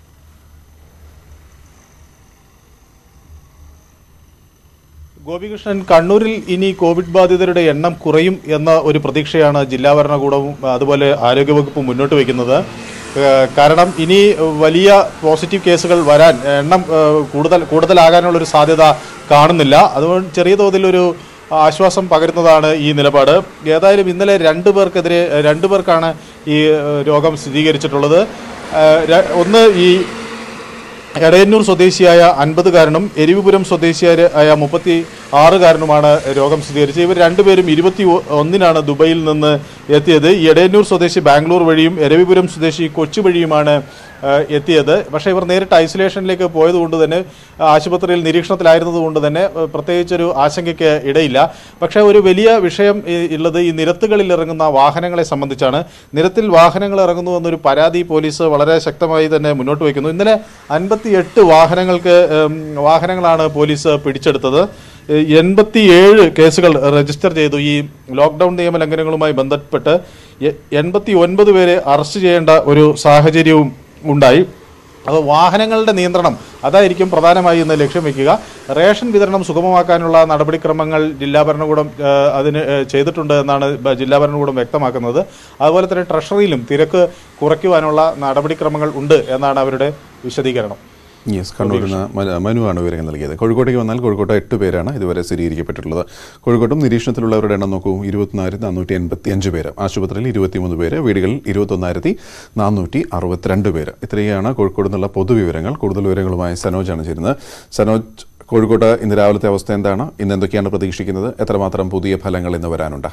ഗോപികൃഷ്ണൻ കണ്ണൂരിൽ ഇനി കോവിഡ് ബാധിതരുടെ എണ്ണം കുറയും എന്ന ഒരു പ്രതീക്ഷയാണ് ജില്ലാ ഭരണകൂടവും അതുപോലെ ആരോഗ്യവകുപ്പും മുന്നോട്ട് വയ്ക്കുന്നത് ഏഹ് കാരണം ഇനി വലിയ പോസിറ്റീവ് കേസുകൾ വരാൻ എണ്ണം ഏഹ് കൂടുതൽ കൂടുതലാകാനുള്ള ഒരു സാധ്യത കാണുന്നില്ല അതുകൊണ്ട് ചെറിയ തോതിലൊരു ആശ്വാസം പകരുന്നതാണ് ഈ നിലപാട് ഏതായാലും ഇന്നലെ രണ്ടു പേർക്കെതിരെ രണ്ടു പേർക്കാണ് ഈ ഏഹ് രോഗം സ്ഥിരീകരിച്ചിട്ടുള്ളത് ഏഹ് ര- ഒന്ന് ഈ എടയന്നൂർ സ്വദേശിയായ അൻപതുകാരനും എരിവിപുരം സ്വദേശിയായ മുപ്പത്തി ആറുകാരനുമാണ് രോഗം സ്ഥിരീകരിച്ചത് ഇവർ രണ്ടുപേരും ഇരുപത്തി ഒ- ഒന്നിനാണ് ദുബൈയിൽ നിന്ന് എത്തിയത് ഈ എടയന്നൂർ സ്വദേശി ബാംഗ്ലൂർ വഴിയും എരവിപുരം സ്വദേശി കൊച്ചി വഴിയുമാണ് ആ, എത്തിയത് പക്ഷേ ഇവർ നേരിട്ട് ഐസൊലേഷനിലേക്ക് പോയതുകൊണ്ട് തന്നെ ആ, ആശുപത്രിയിൽ നിരീക്ഷണത്തിലായിരുന്നതുകൊണ്ട് തന്നെ ആ, പ്രത്യേകിച്ചൊരു ആശങ്കയ്ക്ക് ഇടയില്ല പക്ഷേ ഒരു വലിയ വിഷയം ഈ ഉള്ളത് ഈ നിരത്തുകളിൽ ഇറങ്ങുന്ന വാഹനങ്ങളെ സംബന്ധിച്ചാണ് നിരത്തിൽ വാഹനങ്ങൾ ഇറങ്ങുന്നു എന്നൊരു പരാതി പോലീസ് വളരെ ശക്തമായി തന്നെ മുന്നോട്ട് വയ്ക്കുന്നു ഇന്നലെ അൻപത്തിയെട്ട് വാഹനങ്ങൾക്ക് ഉം, വാഹനങ്ങളാണ് പോലീസ് പിടിച്ചെടുത്തത് എൺപത്തിയേഴ് കേസുകൾ രജിസ്റ്റർ ചെയ്തു ഈ ലോക്ക്ഡൗൺ നിയമലംഘനങ്ങളുമായി ബന്ധപ്പെട്ട് എൺപത്തി ഒൻപത് പേരെ അറസ്റ്റ് ചെയ്യേണ്ട ഒരു സാഹചര്യവും ഉണ്ടായി അപ്പോൾ വാഹനങ്ങളുടെ നിയന്ത്രണം അതായിരിക്കും പ്രധാനമായി ഇന്ന് ലക്ഷ്യം വെക്കുക റേഷൻ വിതരണം സുഗമമാക്കാനുള്ള നടപടിക്രമങ്ങൾ ജില്ലാ ഭരണകൂടം ആ, അതിന് ആ, ചെയ്തിട്ടുണ്ട് എന്നാണ് ബ- ജില്ലാ ഭരണകൂടം വ്യക്തമാക്കുന്നത് അതുപോലെ തന്നെ ട്രഷറിയിലും തിരക്ക് കുറയ്ക്കുവാനുള്ള നടപടിക്രമങ്ങൾ ഉണ്ട് എന്നാണ് അവരുടെ വിശദീകരണം
യെസ് കണ്ണൂരിൽ നിന്ന് മന- മനുവാണ് വിവരങ്ങൾ നൽകിയത് കോഴിക്കോട്ടേക്ക് വന്നാൽ കോഴിക്കോട്ട് എട്ട് പേരാണ് ഇതുവരെ സ്ഥിരീകരിക്കപ്പെട്ടിട്ടുള്ളത് കോഴിക്കോട്ടും നിരീക്ഷണത്തിലുള്ളവരുടെ എണ്ണം നോക്കൂ ഇരുപത്തിനായിരത്തി നാനൂറ്റി എൺപത്തി അഞ്ച് പേര് ആശുപത്രിയിൽ ഇരുപത്തിമൂന്ന് പേര് വീടുകളിൽ ഇരുപത്തൊന്നായിരത്തി നാനൂറ്റി അറുപത്തിരണ്ട് പേര് ഇത്രയാണ് കോഴിക്കോട് നിന്നുള്ള പൊതുവിവരങ്ങൾ കൂടുതൽ വിവരങ്ങളുമായി സനോജാണ് ചേരുന്നത് സനോജ് കോഴിക്കോട്ട് ഇന്ന് രാവിലത്തെ അവസ്ഥ എന്താണ് ഇന്ന് എന്തൊക്കെയാണ് പ്രതീക്ഷിക്കുന്നത് എത്രമാത്രം പുതിയ ഫലങ്ങൾ ഇന്ന് വരാനുണ്ട്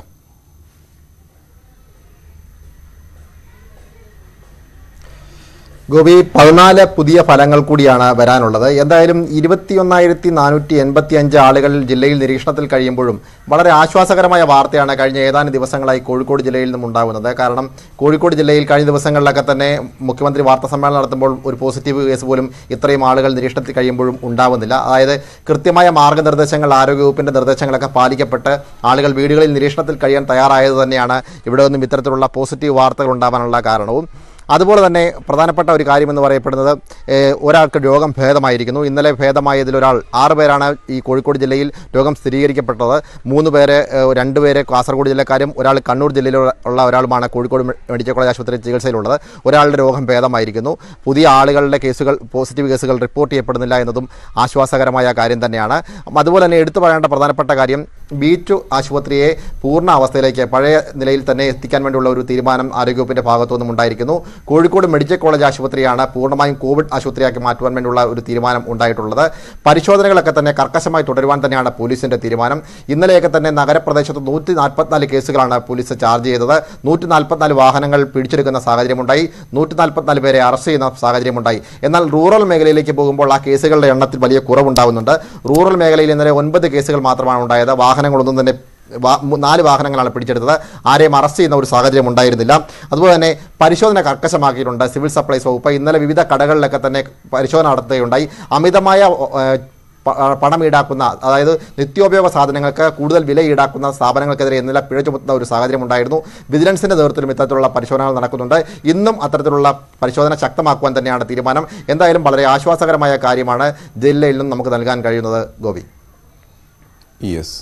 ഗോപി പതിനാല് പുതിയ ഫലങ്ങൾ കൂടിയാണ് വരാനുള്ളത് എന്തായാലും ഇരുപത്തിയൊന്നായിരത്തി നാനൂറ്റി എൺപത്തി അഞ്ച് ആളുകൾ ജില്ലയിൽ നിരീക്ഷണത്തിൽ കഴിയുമ്പോഴും വളരെ ആശ്വാസകരമായ വാർത്തയാണ് കഴിഞ്ഞ ഏതാനും ദിവസങ്ങളായി കോഴിക്കോട് ജില്ലയിൽ നിന്നും ഉണ്ടാകുന്നത് കാരണം കോഴിക്കോട് ജില്ലയിൽ കഴിഞ്ഞ ദിവസങ്ങളിലൊക്കെ തന്നെ മുഖ്യമന്ത്രി വാർത്താ സമ്മേളനം നടത്തുമ്പോൾ ഒരു പോസിറ്റീവ് കേസ് പോലും ഇത്രയും ആളുകൾ നിരീക്ഷണത്തിൽ കഴിയുമ്പോഴും ഉണ്ടാവുന്നില്ല അതായത് കൃത്യമായ മാർഗ്ഗനിർദ്ദേശങ്ങൾ ആരോഗ്യവകുപ്പിൻ്റെ നിർദ്ദേശങ്ങളൊക്കെ പാലിക്കപ്പെട്ട് ആളുകൾ വീടുകളിൽ നിരീക്ഷണത്തിൽ കഴിയാൻ തയ്യാറായത് തന്നെയാണ് ഇവിടെ നിന്നും ഇത്തരത്തിലുള്ള പോസിറ്റീവ് വാർത്തകൾ ഉണ്ടാവാനുള്ള കാരണവും അതുപോലെ തന്നെ പ്രധാനപ്പെട്ട ഒരു കാര്യമെന്ന് പറയപ്പെടുന്നത് ഏഹ്, ഒരാൾക്ക് രോഗം ഭേദമായിരിക്കുന്നു ഇന്നലെ ഭേദമായതിൽ ഒരാൾ ആറ് പേരാണ് ഈ കോഴിക്കോട് ജില്ലയിൽ രോഗം സ്ഥിരീകരിക്കപ്പെട്ടത് മൂന്ന് പേര് ഏഹ്, രണ്ട് പേര് കാസർഗോഡ് ജില്ലക്കാരും ഒരാൾ കണ്ണൂർ ജില്ലയിൽ ഉള്ള ഒരാളുമാണ് കോഴിക്കോട് മെ- മെഡിക്കൽ കോളേജ് ആശുപത്രിയിൽ ചികിത്സയിലുള്ളത് ഒരാളുടെ രോഗം ഭേദമായിരിക്കുന്നു പുതിയ ആളുകളുടെ കേസുകൾ പോസിറ്റീവ് കേസുകൾ റിപ്പോർട്ട് ചെയ്യപ്പെടുന്നില്ല എന്നതും ആശ്വാസകരമായ കാര്യം തന്നെയാണ് അതുപോലെ തന്നെ എടുത്തു പറയേണ്ട പ്രധാനപ്പെട്ട കാര്യം ബീച്ച് ആശുപത്രിയെ പൂർണ്ണ അവസ്ഥയിലേക്ക് പഴയ നിലയിൽ തന്നെ എത്തിക്കാൻ വേണ്ടിയുള്ള ഒരു തീരുമാനം ആരോഗ്യവകുപ്പിന്റെ ഭാഗത്തു നിന്നും ഉണ്ടായിരിക്കുന്നു കോഴിക്കോട് മെഡിക്കൽ കോളേജ് ആശുപത്രിയാണ് പൂർണ്ണമായും കോവിഡ് ആശുപത്രിയാക്കി മാറ്റുവാൻ വേണ്ടിയുള്ള ഒരു തീരുമാനം ഉണ്ടായിട്ടുള്ളത് പരിശോധനകളൊക്കെ തന്നെ കർക്കശമായി തുടരുവാൻ തന്നെയാണ് പോലീസിന്റെ തീരുമാനം ഇന്നലെയൊക്കെ തന്നെ നഗരപ്രദേശത്ത് നൂറ്റി നാൽപ്പത്തിനാല് കേസുകളാണ് പോലീസ് ചാർജ് ചെയ്തത് നൂറ്റി നാൽപ്പത്തിനാല് വാഹനങ്ങൾ പിടിച്ചെടുക്കുന്ന സാഹചര്യമുണ്ടായി നൂറ്റി നാൽപ്പത്തിനാല് പേരെ അറസ്റ്റ് ചെയ്യുന്ന സാഹചര്യമുണ്ടായി എന്നാൽ റൂറൽ മേഖലയിലേക്ക് പോകുമ്പോൾ ആ കേസുകളുടെ എണ്ണത്തിൽ വലിയ കുറവുണ്ടാവുന്നുണ്ട് റൂറൽ മേഖലയിൽ ഇന്നലെ ഒൻപത് കേസുകൾ മാത്രമാണ് ഉണ്ടായത് വാഹനങ്ങളൊന്നും തന്നെ വാ- മു- നാല് വാഹനങ്ങളാണ് പിടിച്ചെടുത്തത് ആരെയും അറസ്റ്റ് ചെയ്യുന്ന ഒരു സാഹചര്യം ഉണ്ടായിരുന്നില്ല അതുപോലെ തന്നെ പരിശോധന കർക്കശമാക്കിയിട്ടുണ്ട് സിവിൽ സപ്ലൈസ് വകുപ്പ് ഇന്നലെ വിവിധ കടകളിലൊക്കെ തന്നെ പരിശോധന നടത്തുകയുണ്ടായി അമിതമായ ഏഹ്, പ- ആ, പണം ഈടാക്കുന്ന അതായത് നിത്യോപയോഗ സാധനങ്ങൾക്ക് കൂടുതൽ വില ഈടാക്കുന്ന സ്ഥാപനങ്ങൾക്കെതിരെ ഇന്നലെ പിഴ ചുമത്തുന്ന ഒരു സാഹചര്യം ഉണ്ടായിരുന്നു വിജിലൻസിന്റെ നേതൃത്വത്തിലും ഇത്തരത്തിലുള്ള പരിശോധനകൾ നടക്കുന്നുണ്ട് ഇന്നും അത്തരത്തിലുള്ള പരിശോധന ശക്തമാക്കുവാൻ തന്നെയാണ് തീരുമാനം എന്തായാലും വളരെ ആശ്വാസകരമായ കാര്യമാണ് ജില്ലയിൽ നിന്നും നമുക്ക് നൽകാൻ കഴിയുന്നത് ഗോപി
യെസ്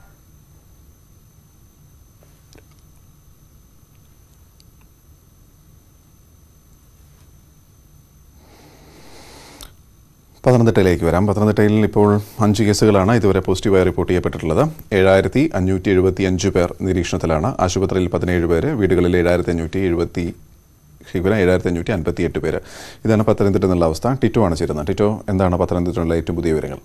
പത്തനംതിട്ടയിലേക്ക് വരാം പത്തനംതിട്ടയിൽ ഇപ്പോൾ അഞ്ച് കേസുകളാണ് ഇതുവരെ പോസിറ്റീവായി റിപ്പോർട്ട് ചെയ്യപ്പെട്ടിട്ടുള്ളത് ഏഴായിരത്തി അഞ്ഞൂറ്റി എഴുപത്തി അഞ്ച് പേർ നിരീക്ഷണത്തിലാണ് ആശുപത്രിയിൽ പതിനേഴ് പേര് വീടുകളിൽ ഏഴായിരത്തി അഞ്ഞൂറ്റി എഴുപത്തി ഷിഗുല ഏഴായിരത്തി അഞ്ഞൂറ്റി അൻപത്തി എട്ട് പേര് ഇതാണ് പത്തനംതിട്ട എന്നുള്ള അവസ്ഥ ടിറ്റോ ആണ് ചേരുന്നത് ടിറ്റോ എന്താണ് പത്തനംതിട്ടയിലുള്ള ഏറ്റവും പുതിയ വിവരങ്ങൾ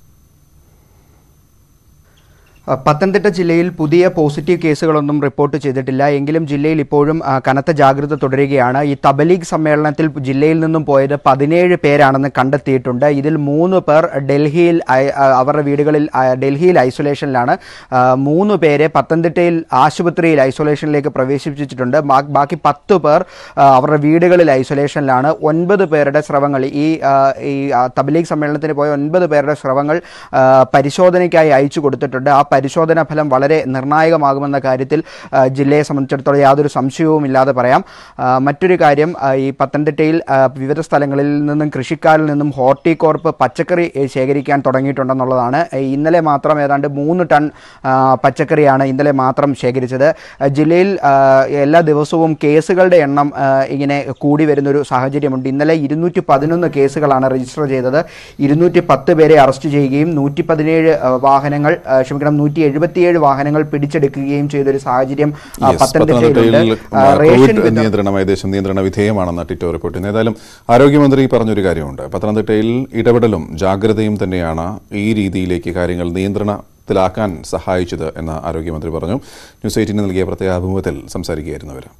ആ, പത്തനംതിട്ട ജില്ലയിൽ പുതിയ പോസിറ്റീവ് കേസുകളൊന്നും റിപ്പോർട്ട് ചെയ്തിട്ടില്ല എങ്കിലും ജില്ലയിൽ ഇപ്പോഴും ആ, കനത്ത ജാഗ്രത തുടരുകയാണ് ഈ തബലീഗ് സമ്മേളനത്തിൽ ജില്ലയിൽ നിന്നും പോയത് പതിനേഴ് പേരാണെന്ന് കണ്ടെത്തിയിട്ടുണ്ട് ഇതിൽ മൂന്ന് പേർ ഡൽഹിയിൽ ഐ- ആ, അവരുടെ വീടുകളിൽ ആ, ഡൽഹിയിൽ ഐസൊലേഷനിലാണ് ആ, മൂന്ന് പേരെ പത്തനംതിട്ടയിൽ ആശുപത്രിയിൽ ഐസൊലേഷനിലേക്ക് പ്രവേശിപ്പിച്ചിട്ടുണ്ട് ബാ- ബാക്കി പത്ത് പേർ ആ, അവരുടെ വീടുകളിൽ ഐസൊലേഷനിലാണ് ഒൻപത് പേരുടെ സ്രവങ്ങൾ ഈ ആ, ഈ ആ, തബ്ലീഗ് സമ്മേളനത്തിന് പോയ ഒൻപത് പേരുടെ സ്രവങ്ങൾ ആ, പരിശോധനയ്ക്കായി അയച്ചു കൊടുത്തിട്ടുണ്ട് ആ പരിശോധനാ ഫലം വളരെ നിർണായകമാകുമെന്ന കാര്യത്തിൽ ആ, ജില്ലയെ സംബന്ധിച്ചിടത്തോളം യാതൊരു സംശയവും ഇല്ലാതെ പറയാം ആ, മറ്റൊരു കാര്യം ആ, ഈ പത്തനംതിട്ടയിൽ ആ, വിവിധ സ്ഥലങ്ങളിൽ നിന്നും കൃഷിക്കാരിൽ നിന്നും ഹോർട്ടികോർപ്പ് പച്ചക്കറി ഏ, ശേഖരിക്കാൻ തുടങ്ങിയിട്ടുണ്ടെന്നുള്ളതാണ് ഏ, ഇന്നലെ മാത്രം ഏതാണ്ട് മൂന്ന് ടൺ ആ, പച്ചക്കറിയാണ് ഇന്നലെ മാത്രം ശേഖരിച്ചത് ആ, ജില്ലയിൽ ആ, എല്ലാ ദിവസവും കേസുകളുടെ എണ്ണം ആ, ഇങ്ങനെ കൂടി വരുന്നൊരു സാഹചര്യമുണ്ട് ഇന്നലെ ഇരുന്നൂറ്റി പതിനൊന്ന് കേസുകളാണ് രജിസ്റ്റർ ചെയ്തത് ഇരുന്നൂറ്റി പത്ത് പേരെ അറസ്റ്റ് ചെയ്യുകയും നൂറ്റി പതിനേഴ് വാഹനങ്ങൾ ആ, ക്ഷമിക്കണം നൂറ്റി എഴുപത്തിയേഴ് വാഹനങ്ങൾ പിടിച്ചെടുക്കുകയും ചെയ്തൊരു സാഹചര്യം ആ,
Yes,
പത്തനംതിട്ടയിലുണ്ട്
പത്തനംതിട്ടയിൽ
ആ, റേഷൻ
കോവിഡ്
വിതരണം-
നിയന്ത്രണം ഏകദേശം നിയന്ത്രണ വിധേയമാണെന്ന് ടിറ്റോ റിപ്പോർട്ട് ചെയ്യുന്നു ഏതായാലും ആരോഗ്യമന്ത്രി പറഞ്ഞൊരു കാര്യമുണ്ട് പത്തനംതിട്ടയിൽ ഇടപെടലും ജാഗ്രതയും തന്നെയാണ് ഈ രീതിയിലേക്ക് കാര്യങ്ങൾ നിയന്ത്രണത്തിലാക്കാൻ സഹായിച്ചത് എന്ന് ആരോഗ്യമന്ത്രി പറഞ്ഞു ന്യൂസ് എയ്റ്റീന് നൽകിയ പ്രത്യേക അഭിമുഖത്തിൽ സംസാരിക്കുകയായിരുന്നു അവർ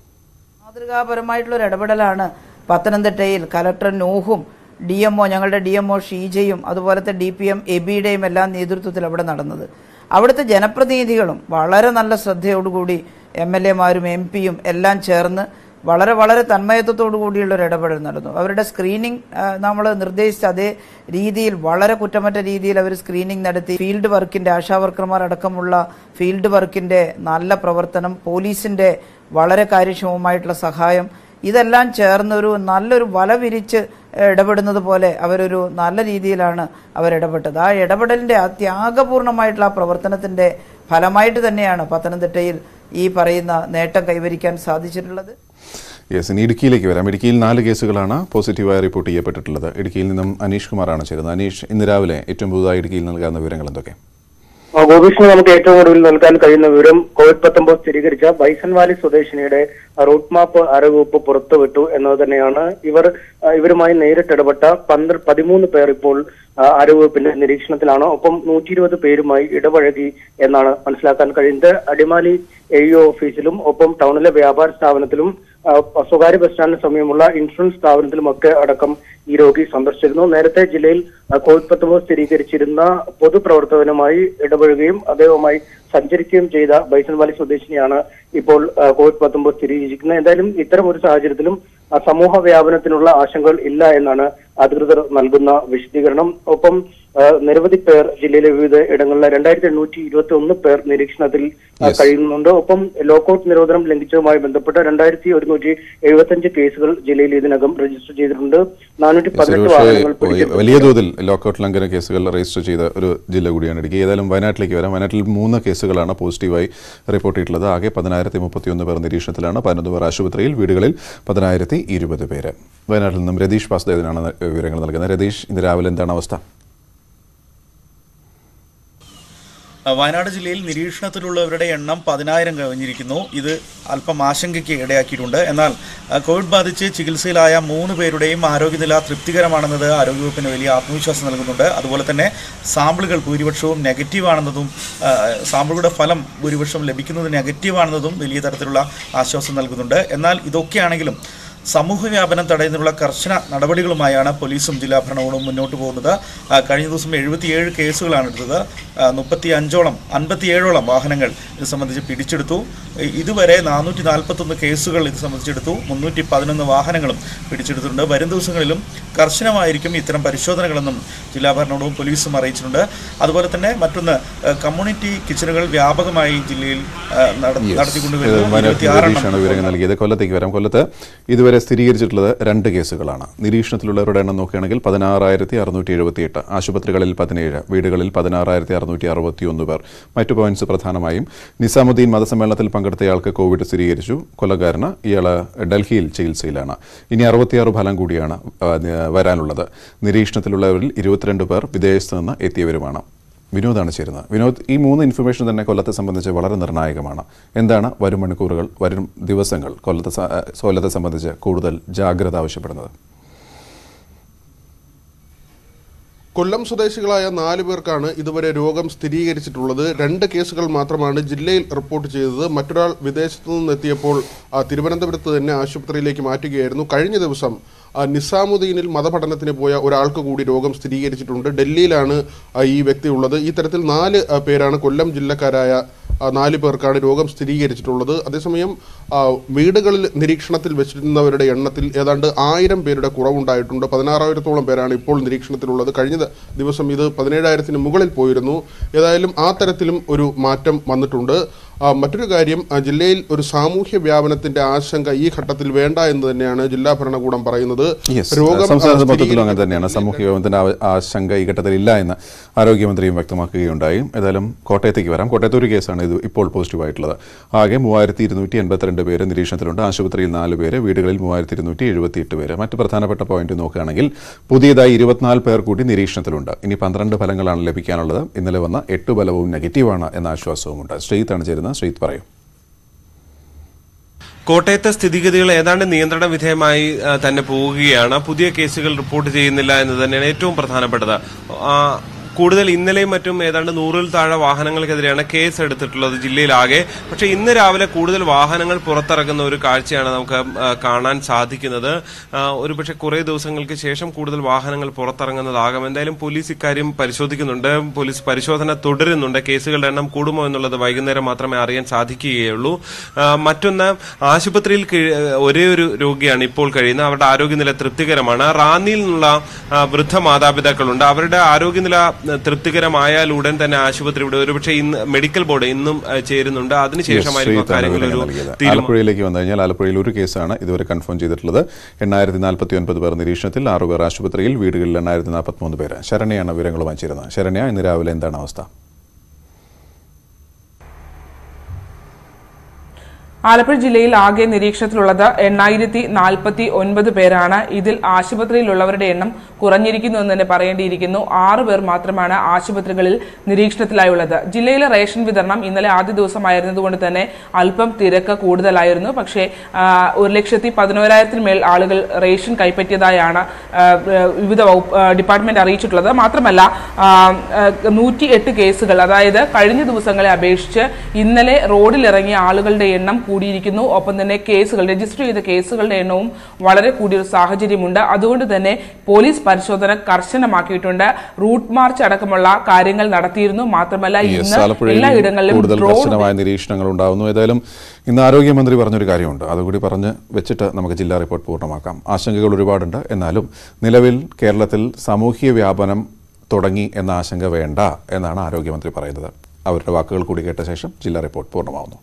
മാതൃകാപരമായിട്ടുള്ള ഒരു ഇടപെടലാണ് പത്തനംതിട്ടയിൽ കലക്ടർ നൂഹും ഡി എം ഒ ഞങ്ങളുടെ ഡി എം ഒ ഷീജയും അതുപോലത്തെ ഡി പി എം എബിയുടെയും എല്ലാം നേതൃത്വത്തിൽ അവിടെ നടന്നത് അവിടുത്തെ ജനപ്രതിനിധികളും വളരെ നല്ല ശ്രദ്ധയോടുകൂടി എം എൽ എമാരും എം പിയും എല്ലാം ചേർന്ന് വളരെ വളരെ തന്മയത്വത്തോടു കൂടിയുള്ള ഒരു ഇടപെടൽ നടന്നു അവരുടെ സ്ക്രീനിങ് നമ്മൾ നിർദ്ദേശിച്ച അതേ രീതിയിൽ വളരെ കുറ്റമറ്റ രീതിയിൽ അവർ സ്ക്രീനിങ് നടത്തി ഫീൽഡ് വർക്കിന്റെ ആശാവർക്കർമാർ അടക്കമുള്ള ഫീൽഡ് വർക്കിന്റെ നല്ല പ്രവർത്തനം പോലീസിന്റെ വളരെ കാര്യക്ഷമമായിട്ടുള്ള സഹായം ഇതെല്ലാം ചേർന്നൊരു നല്ലൊരു വല വിരിച്ച് ഇടപെടുന്നത് പോലെ അവരൊരു നല്ല രീതിയിലാണ് അവർ ഇടപെട്ടത് ആ ഇടപെടലിന്റെ ആ ത്യാഗപൂർണമായിട്ടുള്ള ആ പ്രവർത്തനത്തിന്റെ ഫലമായിട്ട് തന്നെയാണ് പത്തനംതിട്ടയിൽ ഈ പറയുന്ന നേട്ടം കൈവരിക്കാൻ സാധിച്ചിട്ടുള്ളത്
യെസ് ഇനി ഇടുക്കിയിലേക്ക് വരാം ഇടുക്കിയിൽ നാല് കേസുകളാണ് പോസിറ്റീവായി റിപ്പോർട്ട് ചെയ്യപ്പെട്ടിട്ടുള്ളത് ഇടുക്കിയിൽ നിന്നും അനീഷ് കുമാറാണ് ചേരുന്നത് അനീഷ് ഇന്ന് രാവിലെ ഏറ്റവും പുതുതായി ഇടുക്കിയിൽ നൽകാവുന്ന വിവരങ്ങൾ എന്തൊക്കെ
ആ, ഗോപീഷിന് നമുക്ക് ഏറ്റവും ഒടുവിൽ നൽകാൻ കഴിയുന്ന വിവരം കോവിഡ് പത്തൊമ്പത് സ്ഥിരീകരിച്ച ബൈസൺ വാലി സ്വദേശിനിയുടെ റൂട്ട് മാപ്പ് ആരോഗ്യവകുപ്പ് പുറത്തുവിട്ടു എന്നത് തന്നെയാണ് ഇവർ ആ, ഇവരുമായി നേരിട്ട് ഇടപെട്ട പന്ത്ര പതിമൂന്ന് പേർ ഇപ്പോൾ ആ, ആരോഗ്യവകുപ്പിന്റെ നിരീക്ഷണത്തിലാണ് ഒപ്പം നൂറ്റി ഇരുപത് പേരുമായി ഇടപഴകി എന്നാണ് മനസ്സിലാക്കാൻ കഴിയുന്നത് അടിമാലി എ ഓഫീസിലും ഒപ്പം ടൗണിലെ വ്യാപാര സ്ഥാപനത്തിലും ആ, സ്വകാര്യ ബസ് സ്റ്റാൻഡിന് സമീപമുള്ള ഇൻഷുറൻസ് സ്ഥാപനത്തിലുമൊക്കെ അടക്കം ഈ രോഗി സന്ദർശിച്ചിരുന്നു നേരത്തെ ജില്ലയിൽ ആ, കോവിഡ് പത്തൊമ്പത് സ്ഥിരീകരിച്ചിരുന്ന പൊതുപ്രവർത്തകനുമായി ഇടപഴകുകയും അദ്ദേഹവുമായി സഞ്ചരിക്കുകയും ചെയ്ത ബൈസൺ വാലി സ്വദേശിനിയാണ് ഇപ്പോൾ ആ, കോവിഡ് പത്തൊമ്പത് സ്ഥിരീകരിച്ചിരിക്കുന്നത് എന്തായാലും ഇത്തരം ഒരു സാഹചര്യത്തിലും ആ, സമൂഹ വ്യാപനത്തിനുള്ള ആശങ്കകൾ ഇല്ല എന്നാണ് അധികൃതർ നൽകുന്ന വിശദീകരണം ഒപ്പം ആ, നിരവധി പേർ ജില്ലയിലെ വിവിധ ഇടങ്ങളിലെ രണ്ടായിരത്തി എണ്ണൂറ്റി ഇരുപത്തി ഒന്ന് പേർ നിരീക്ഷണത്തിൽ ആ,
Yes.
കഴിയുന്നുണ്ട് ഒപ്പം ലോക്കൌട്ട് നിരോധനം ലംഘിച്ചതുമായി ബന്ധപ്പെട്ട് രണ്ടായിരത്തി ഒരുന്നൂറ്റി എഴുപത്തഞ്ച് കേസുകൾ ജില്ലയിൽ ഇതിനകം രജിസ്റ്റർ ചെയ്തിട്ടുണ്ട് നാനൂറ്റി
യെസ്,
പതിനെട്ട്
ഒരുപക്ഷേ
വാഹനങ്ങൾ പിടിച്ചെടുത്തു
വലിയ തോതിൽ ലോക്കൌട്ട് ലംഘന കേസുകൾ രജിസ്റ്റർ ചെയ്ത ഒരു ജില്ല കൂടിയാണ് ഇടുക്കി ഏതായാലും വയനാട്ടിലേക്ക് വരാം വയനാട്ടിൽ മൂന്ന് കേസുകളാണ് പോസിറ്റീവായി റിപ്പോർട്ട് ചെയ്തിട്ടുള്ളത് ആകെ പതിനായിരത്തി മുപ്പത്തിയൊന്ന് പേർ നിരീക്ഷണത്തിലാണ് പതിനൊന്ന് പേർ ആശുപത്രിയിൽ വീടുകളിൽ പതിനായിരത്തി ഇരുപത് പേര് വയനാട്ടിൽ നിന്നും രതീഷ് വാസുദേവനാണ് വിവരങ്ങൾ നൽകുന്നത് രതീഷ് ഇന്ന് രാവിലെ എന്താണ് അവസ്ഥ
ആ, വയനാട് ജില്ലയിൽ നിരീക്ഷണത്തിലുള്ളവരുടെ എണ്ണം പതിനായിരം കവിഞ്ഞിരിക്കുന്നു ഇത് അല്പം ആശങ്കയ്ക്ക് ഇടയാക്കിയിട്ടുണ്ട് എന്നാൽ ആ, കോവിഡ് ബാധിച്ച് ചികിത്സയിലായ മൂന്ന് പേരുടെയും ആരോഗ്യനില തൃപ്തികരമാണെന്നത് ആരോഗ്യവകുപ്പിന് വലിയ ആത്മവിശ്വാസം നൽകുന്നുണ്ട് അതുപോലെ തന്നെ സാമ്പിളുകൾ ഭൂരിപക്ഷവും നെഗറ്റീവാണെന്നതും ആ, സാമ്പിളുകളുടെ ഫലം ഭൂരിപക്ഷം ലഭിക്കുന്നത് നെഗറ്റീവാണെന്നതും വലിയ തരത്തിലുള്ള ആശ്വാസം നൽകുന്നുണ്ട് എന്നാൽ ഇതൊക്കെയാണെങ്കിലും സമൂഹ വ്യാപനം തടയുന്നതിനുള്ള കർശന നടപടികളുമായാണ് പോലീസും ജില്ലാ ഭരണകൂടവും മുന്നോട്ട് പോകുന്നത് ആ, കഴിഞ്ഞ ദിവസം എഴുപത്തിയേഴ് കേസുകളാണ് എടുത്തത് മുപ്പത്തി അഞ്ചോളം അൻപത്തിയേഴോളം വാഹനങ്ങൾ ഇത് സംബന്ധിച്ച് പിടിച്ചെടുത്തു ഇ- ഇതുവരെ നാനൂറ്റി നാൽപ്പത്തൊന്ന് കേസുകൾ ഇത് സംബന്ധിച്ചെടുത്തു മുന്നൂറ്റി പതിനൊന്ന് വാഹനങ്ങളും പിടിച്ചെടുത്തിട്ടുണ്ട് വരും ദിവസങ്ങളിലും കർശനമായിരിക്കും ഇത്തരം പരിശോധനകളെന്നും ജില്ലാ ഭരണകൂടവും പോലീസും അറിയിച്ചിട്ടുണ്ട് അതുപോലെ തന്നെ മറ്റൊന്ന് ആ, കമ്മ്യൂണിറ്റി കിച്ചണുകൾ വ്യാപകമായി ജില്ലയിൽ ആ, നട- നടത്തിക്കൊണ്ടുവരുന്നു
വയനാട്ടിൽ
ഇരുപത്തിയാറെണ്ണം
രതീഷാണ് വിവരങ്ങൾ നൽകിയത് കൊല്ലത്തേക്ക് വരാം കൊല്ലത്ത് ഇതുവരെ സ്ഥിരീകരിച്ചിട്ടുള്ളത് രണ്ട് കേസുകളാണ് നിരീക്ഷണത്തിലുള്ളവരുടെ എണ്ണം നോക്കുകയാണെങ്കിൽ പതിനാറായിരത്തി അറുന്നൂറ്റി എഴുപത്തിയെട്ട് ആശുപത്രികളിൽ പതിനേഴ് വീടുകളിൽ പതിനാറായിരത്തി അറുന്നൂറ്റി അറുപത്തി ഒന്ന് പേർ മറ്റു പോയിന്റ്സ് പ്രധാനമായും നിസാമുദ്ദീൻ മതസമ്മേളനത്തിൽ പങ്കെടുത്തയാൾക്ക് കോവിഡ് സ്ഥിരീകരിച്ചു കൊല്ലക്കാരന് ഇയാൾ ഡൽഹിയിൽ ചികിത്സയിലാണ് ഇനി അറുപത്തിയാറ് ഫലം കൂടിയാണ് ആ, വരാനുള്ളത് നിരീക്ഷണത്തിലുള്ളവരിൽ ഇരുപത്തിരണ്ട് പേർ വിദേശത്ത് നിന്ന് എത്തിയവരുമാണ് വിനോദാണ് ചേരുന്നത് വിനോദ് ഈ മൂന്ന് ഇൻഫർമേഷൻ തന്നെ കൊല്ലത്തെ സംബന്ധിച്ച് വളരെ നിർണായകമാണ് എന്താണ് വരും മണിക്കൂറുകൾ വരും ദിവസങ്ങൾ കൊല്ലത്തെ സ- കൊല്ലത്തെ സംബന്ധിച്ച് കൂടുതൽ ജാഗ്രത ആവശ്യപ്പെടുന്നത്
കൊല്ലം സ്വദേശികളായ നാല് പേർക്കാണ് ഇതുവരെ രോഗം സ്ഥിരീകരിച്ചിട്ടുള്ളത് രണ്ട് കേസുകൾ മാത്രമാണ് ജില്ലയിൽ റിപ്പോർട്ട് ചെയ്തത് മറ്റൊരാൾ വിദേശത്തു നിന്നെത്തിയപ്പോൾ ആ, തിരുവനന്തപുരത്ത് തന്നെ ആശുപത്രിയിലേക്ക് മാറ്റുകയായിരുന്നു കഴിഞ്ഞ ദിവസം ആ, നിസാമുദ്ദീനിൽ മതപഠനത്തിന് പോയ ഒരാൾക്ക് കൂടി രോഗം സ്ഥിരീകരിച്ചിട്ടുണ്ട് ഡൽഹിയിലാണ് ആ, ഈ വ്യക്തി ഉള്ളത് ഈ തരത്തിൽ നാല് ആ, പേരാണ് കൊല്ലം ജില്ലക്കാരായ ആ, നാല് പേർക്കാണ് രോഗം സ്ഥിരീകരിച്ചിട്ടുള്ളത് അതേസമയം ആ, വീടുകളിൽ നിരീക്ഷണത്തിൽ വെച്ചിരുന്നവരുടെ എണ്ണത്തിൽ ഏതാണ്ട് ആയിരം പേരുടെ കുറവുണ്ടായിട്ടുണ്ട് പതിനാറായിരത്തോളം പേരാണ് ഇപ്പോൾ നിരീക്ഷണത്തിലുള്ളത് കഴിഞ്ഞ ദ- ദിവസം ഇത് പതിനേഴായിരത്തിന് മുകളിൽ പോയിരുന്നു ഏതായാലും ആ തരത്തിലും ഒരു മാറ്റം വന്നിട്ടുണ്ട് ആ, മറ്റൊരു കാര്യം ആ, ജില്ലയിൽ ഒരു സാമൂഹ്യ വ്യാപനത്തിന്റെ ആശങ്ക ഈ ഘട്ടത്തിൽ വേണ്ട എന്ന് തന്നെയാണ് ജില്ലാ ഭരണകൂടം പറയുന്നത്
യെസ്
രോഗം ആ,
സംസ്ഥാനത്ത് മൊത്തത്തിലും
സ്ഥിരീകരിച്ച-
അങ്ങനെ തന്നെയാണ് സാമൂഹ്യ യോഗത്തിന്റെ ആശങ്ക ഈ ഘട്ടത്തിൽ ഇല്ല എന്ന് ആരോഗ്യമന്ത്രിയും വ്യക്തമാക്കുകയുണ്ടായി ഏതായാലും കോട്ടയത്തേക്ക് വരാം കോട്ടയത്ത് ഒരു കേസാണ് ഇത് ഇപ്പോൾ പോസിറ്റീവ് ആയിട്ടുള്ളത് ആകെ മൂവായിരത്തി ഇരുന്നൂറ്റി എൺപത്തിരണ്ട് പേര് നിരീക്ഷണത്തിലുണ്ട് ആശുപത്രിയിൽ നാല് പേര് വീടുകളിൽ മൂവായിരത്തി ഇരുന്നൂറ്റി എഴുപത്തിയെട്ട് പേര് മറ്റ് പ്രധാനപ്പെട്ട പോയിന്റ് നോക്കുകയാണെങ്കിൽ പുതിയതായി ഇരുപത്തിനാല് പേർ കൂടി നിരീക്ഷണത്തിലുണ്ട് ഇനി പന്ത്രണ്ട് ഫലങ്ങളാണ് ലഭിക്കാനുള്ളത് ഇന്നലെ വന്ന എട്ട് ഫലവും നെഗറ്റീവാണ് എന്ന ആശ്വാസവുമുണ്ട് ശ്രീത്താണ് ചേരുന്നത് ശ്രീത്ത് പറയും
കോട്ടയത്തെ സ്ഥിതിഗതികൾ ഏതാണ്ട് നിയന്ത്രണ വിധേയമായി ആ, തന്നെ പോവുകയാണ് പുതിയ കേസുകൾ റിപ്പോർട്ട് ചെയ്യുന്നില്ല എന്ന് തന്നെയാണ് ഏറ്റവും പ്രധാനപ്പെട്ടത് ആ, കൂടുതൽ ഇന്നലെയും മറ്റും ഏതാണ്ട് നൂറിൽ താഴെ വാഹനങ്ങൾക്കെതിരെയാണ് കേസ് എടുത്തിട്ടുള്ളത് ജില്ലയിലാകെ പക്ഷേ ഇന്ന് രാവിലെ കൂടുതൽ വാഹനങ്ങൾ പുറത്തിറങ്ങുന്ന ഒരു കാഴ്ചയാണ് നമുക്ക് ആ, കാണാൻ സാധിക്കുന്നത് ആ, ഒരുപക്ഷെ കുറേ ദിവസങ്ങൾക്ക് ശേഷം കൂടുതൽ വാഹനങ്ങൾ പുറത്തിറങ്ങുന്നതാകാം എന്തായാലും പോലീസ് ഇക്കാര്യം പരിശോധിക്കുന്നുണ്ട് പോലീസ് പരിശോധന തുടരുന്നുണ്ട് കേസുകളുടെ എണ്ണം കൂടുമോ എന്നുള്ളത് വൈകുന്നേരം മാത്രമേ അറിയാൻ സാധിക്കുകയുള്ളൂ ആ, മറ്റൊന്ന് ആശുപത്രിയിൽ കഴി- ഒരേ ഒരു രോഗിയാണ് ഇപ്പോൾ കഴിയുന്നത് അവരുടെ ആരോഗ്യനില തൃപ്തികരമാണ് റാന്നിയിൽ നിന്നുള്ള ആ, വൃദ്ധ മാതാപിതാക്കളുണ്ട് അവരുടെ ആരോഗ്യനില ആ, തൃപ്തികരമായാൽ ഉടൻ തന്നെ ആശുപത്രി ഇവിടെ ഒരുപക്ഷെ ഇന്ന് മെഡിക്കൽ ബോർഡ് ഇന്നും ആ, ചേരുന്നുണ്ട് അതിനുശേഷമായിരിക്കും
ശ്രീത്താണ്
കാര്യങ്ങൾ
വിവരങ്ങൾ
ഒരു
നൽകിയത്
തീരുമാനം
ആലപ്പുഴയിലേക്ക് വന്നു കഴിഞ്ഞാൽ ആലപ്പുഴയിൽ ഒരു കേസാണ് ഇതുവരെ കൺഫേം ചെയ്തിട്ടുള്ളത് എണ്ണായിരത്തി നാൽപ്പത്തി ഒൻപത് പേർ നിരീക്ഷണത്തിൽ ആറു പേർ ആശുപത്രിയിൽ വീടുകളിൽ എണ്ണായിരത്തി നാൽപ്പത്തി മൂന്ന് പേര് ശരണ്യാണ് വിവരങ്ങളുമായി ചേരുന്നത് ശരണ്യ ഇന്ന് രാവിലെ എന്താണ് അവസ്ഥ
ആലപ്പുഴ ജില്ലയിൽ ആകെ നിരീക്ഷണത്തിലുള്ളത് എണ്ണായിരത്തി നാൽപ്പത്തി ഒൻപത് പേരാണ് ഇതിൽ ആശുപത്രിയിലുള്ളവരുടെ എണ്ണം കുറഞ്ഞിരിക്കുന്നു എന്ന് തന്നെ പറയേണ്ടിയിരിക്കുന്നു ആറ് പേർ മാത്രമാണ് ആശുപത്രികളിൽ നിരീക്ഷണത്തിലായുള്ളത് ജില്ലയിലെ റേഷൻ വിതരണം ഇന്നലെ ആദ്യ ദിവസമായിരുന്നതുകൊണ്ട് തന്നെ അല്പം തിരക്ക് കൂടുതലായിരുന്നു പക്ഷേ ആ, ഒരു ലക്ഷത്തി പതിനോരായിരത്തിന് മേൽ ആളുകൾ റേഷൻ കൈപ്പറ്റിയതായാണ് ആ, വിവിധ വകുപ്പ് ആ, ഡിപ്പാർട്ട്മെന്റ് അറിയിച്ചിട്ടുള്ളത് മാത്രമല്ല നൂറ്റി എട്ട് കേസുകൾ അതായത് കഴിഞ്ഞ ദിവസങ്ങളെ അപേക്ഷിച്ച് ഇന്നലെ റോഡിലിറങ്ങിയ ആളുകളുടെ എണ്ണം കൂടിയിരിക്കുന്നു ഒപ്പം തന്നെ കേസുകൾ രജിസ്റ്റർ ചെയ്ത കേസുകളുടെ എണ്ണവും വളരെ കൂടിയൊരു സാഹചര്യമുണ്ട് അതുകൊണ്ട് തന്നെ പോലീസ് പരിശോധന കർശനമാക്കിയിട്ടുണ്ട് റൂട്ട് മാർച്ച് അടക്കമുള്ള കാര്യങ്ങൾ നടത്തിയിരുന്നു മാത്രമല്ല
യെസ്
ഇന്ന്
ആലപ്പുഴയിൽ
എല്ലായിടങ്ങളിലും
കൂടുതൽ
ഡ്രോൺ
കർശനമായ നിരീക്ഷണങ്ങൾ ഉണ്ടാകുന്നു ഏതായാലും ഇന്ന് ആരോഗ്യമന്ത്രി പറഞ്ഞൊരു കാര്യമുണ്ട് അതുകൂടി പറഞ്ഞ് വെച്ചിട്ട് നമുക്ക് ജില്ലാ റിപ്പോർട്ട് പൂർണ്ണമാക്കാം ആശങ്കകൾ ഒരുപാടുണ്ട് എന്നാലും നിലവിൽ കേരളത്തിൽ സാമൂഹ്യ വ്യാപനം തുടങ്ങി എന്ന ആശങ്ക വേണ്ട എന്നാണ് ആരോഗ്യമന്ത്രി പറയുന്നത് അവരുടെ വാക്കുകൾ കൂടി കേട്ട ശേഷം ജില്ലാ റിപ്പോർട്ട് പൂർണ്ണമാവുന്നു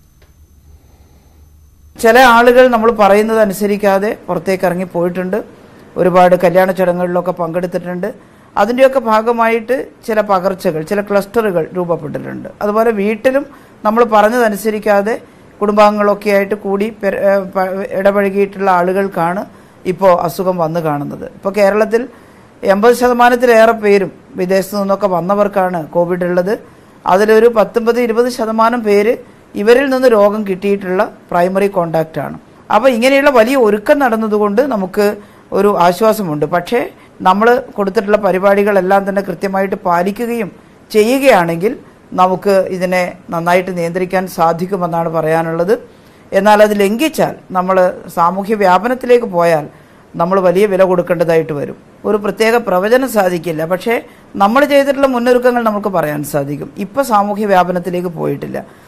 ചില ആളുകൾ നമ്മൾ പറയുന്നത് അനുസരിക്കാതെ പുറത്തേക്ക് ഇറങ്ങി പോയിട്ടുണ്ട് ഒരുപാട് കല്യാണ ചടങ്ങുകളിലൊക്കെ പങ്കെടുത്തിട്ടുണ്ട് അതിൻ്റെയൊക്കെ ഭാഗമായിട്ട് ചില പകർച്ചകൾ ചില ക്ലസ്റ്ററുകൾ രൂപപ്പെട്ടിട്ടുണ്ട് അതുപോലെ വീട്ടിലും നമ്മൾ പറഞ്ഞതനുസരിക്കാതെ കുടുംബാംഗങ്ങളൊക്കെ ആയിട്ട് കൂടി പെര- ഏഹ് പ- ഇടപഴകിയിട്ടുള്ള ആളുകൾക്കാണ് ഇപ്പോൾ അസുഖം വന്നു കാണുന്നത് ഇപ്പോൾ കേരളത്തിൽ എൺപത് ശതമാനത്തിലേറെ പേരും വിദേശത്തു നിന്നൊക്കെ വന്നവർക്കാണ് കോവിഡ് ഉള്ളത് അതിലൊരു പത്തൊമ്പത് ഇരുപത് ശതമാനം പേര് ഇവരിൽ നിന്ന് രോഗം കിട്ടിയിട്ടുള്ള പ്രൈമറി കോണ്ടാക്റ്റ് ആണ് അപ്പോൾ ഇങ്ങനെയുള്ള വലിയ ഒരുക്കം നടന്നതുകൊണ്ട് നമുക്ക് ഒരു ആശ്വാസമുണ്ട് പക്ഷേ നമ്മൾ കൊടുത്തിട്ടുള്ള പരിപാടികളെല്ലാം തന്നെ കൃത്യമായിട്ട് പാലിക്കുകയും ചെയ്യുകയാണെങ്കിൽ നമുക്ക് ഇതിനെ നന്നായിട്ട് നിയന്ത്രിക്കാൻ സാധിക്കുമെന്നാണ് പറയാനുള്ളത് എന്നാൽ അത് ലംഘിച്ചാൽ നമ്മൾ സാമൂഹ്യ വ്യാപനത്തിലേക്ക് പോയാൽ നമ്മൾ വലിയ വില കൊടുക്കേണ്ടതായിട്ട് വരും ഒരു പ്രത്യേക പ്രവചനം സാധിക്കില്ല പക്ഷേ നമ്മൾ ചെയ്തിട്ടുള്ള മുന്നൊരുക്കങ്ങൾ നമുക്ക് പറയാൻ സാധിക്കും ഇപ്പോൾ സാമൂഹ്യ വ്യാപനത്തിലേക്ക് പോയിട്ടില്ല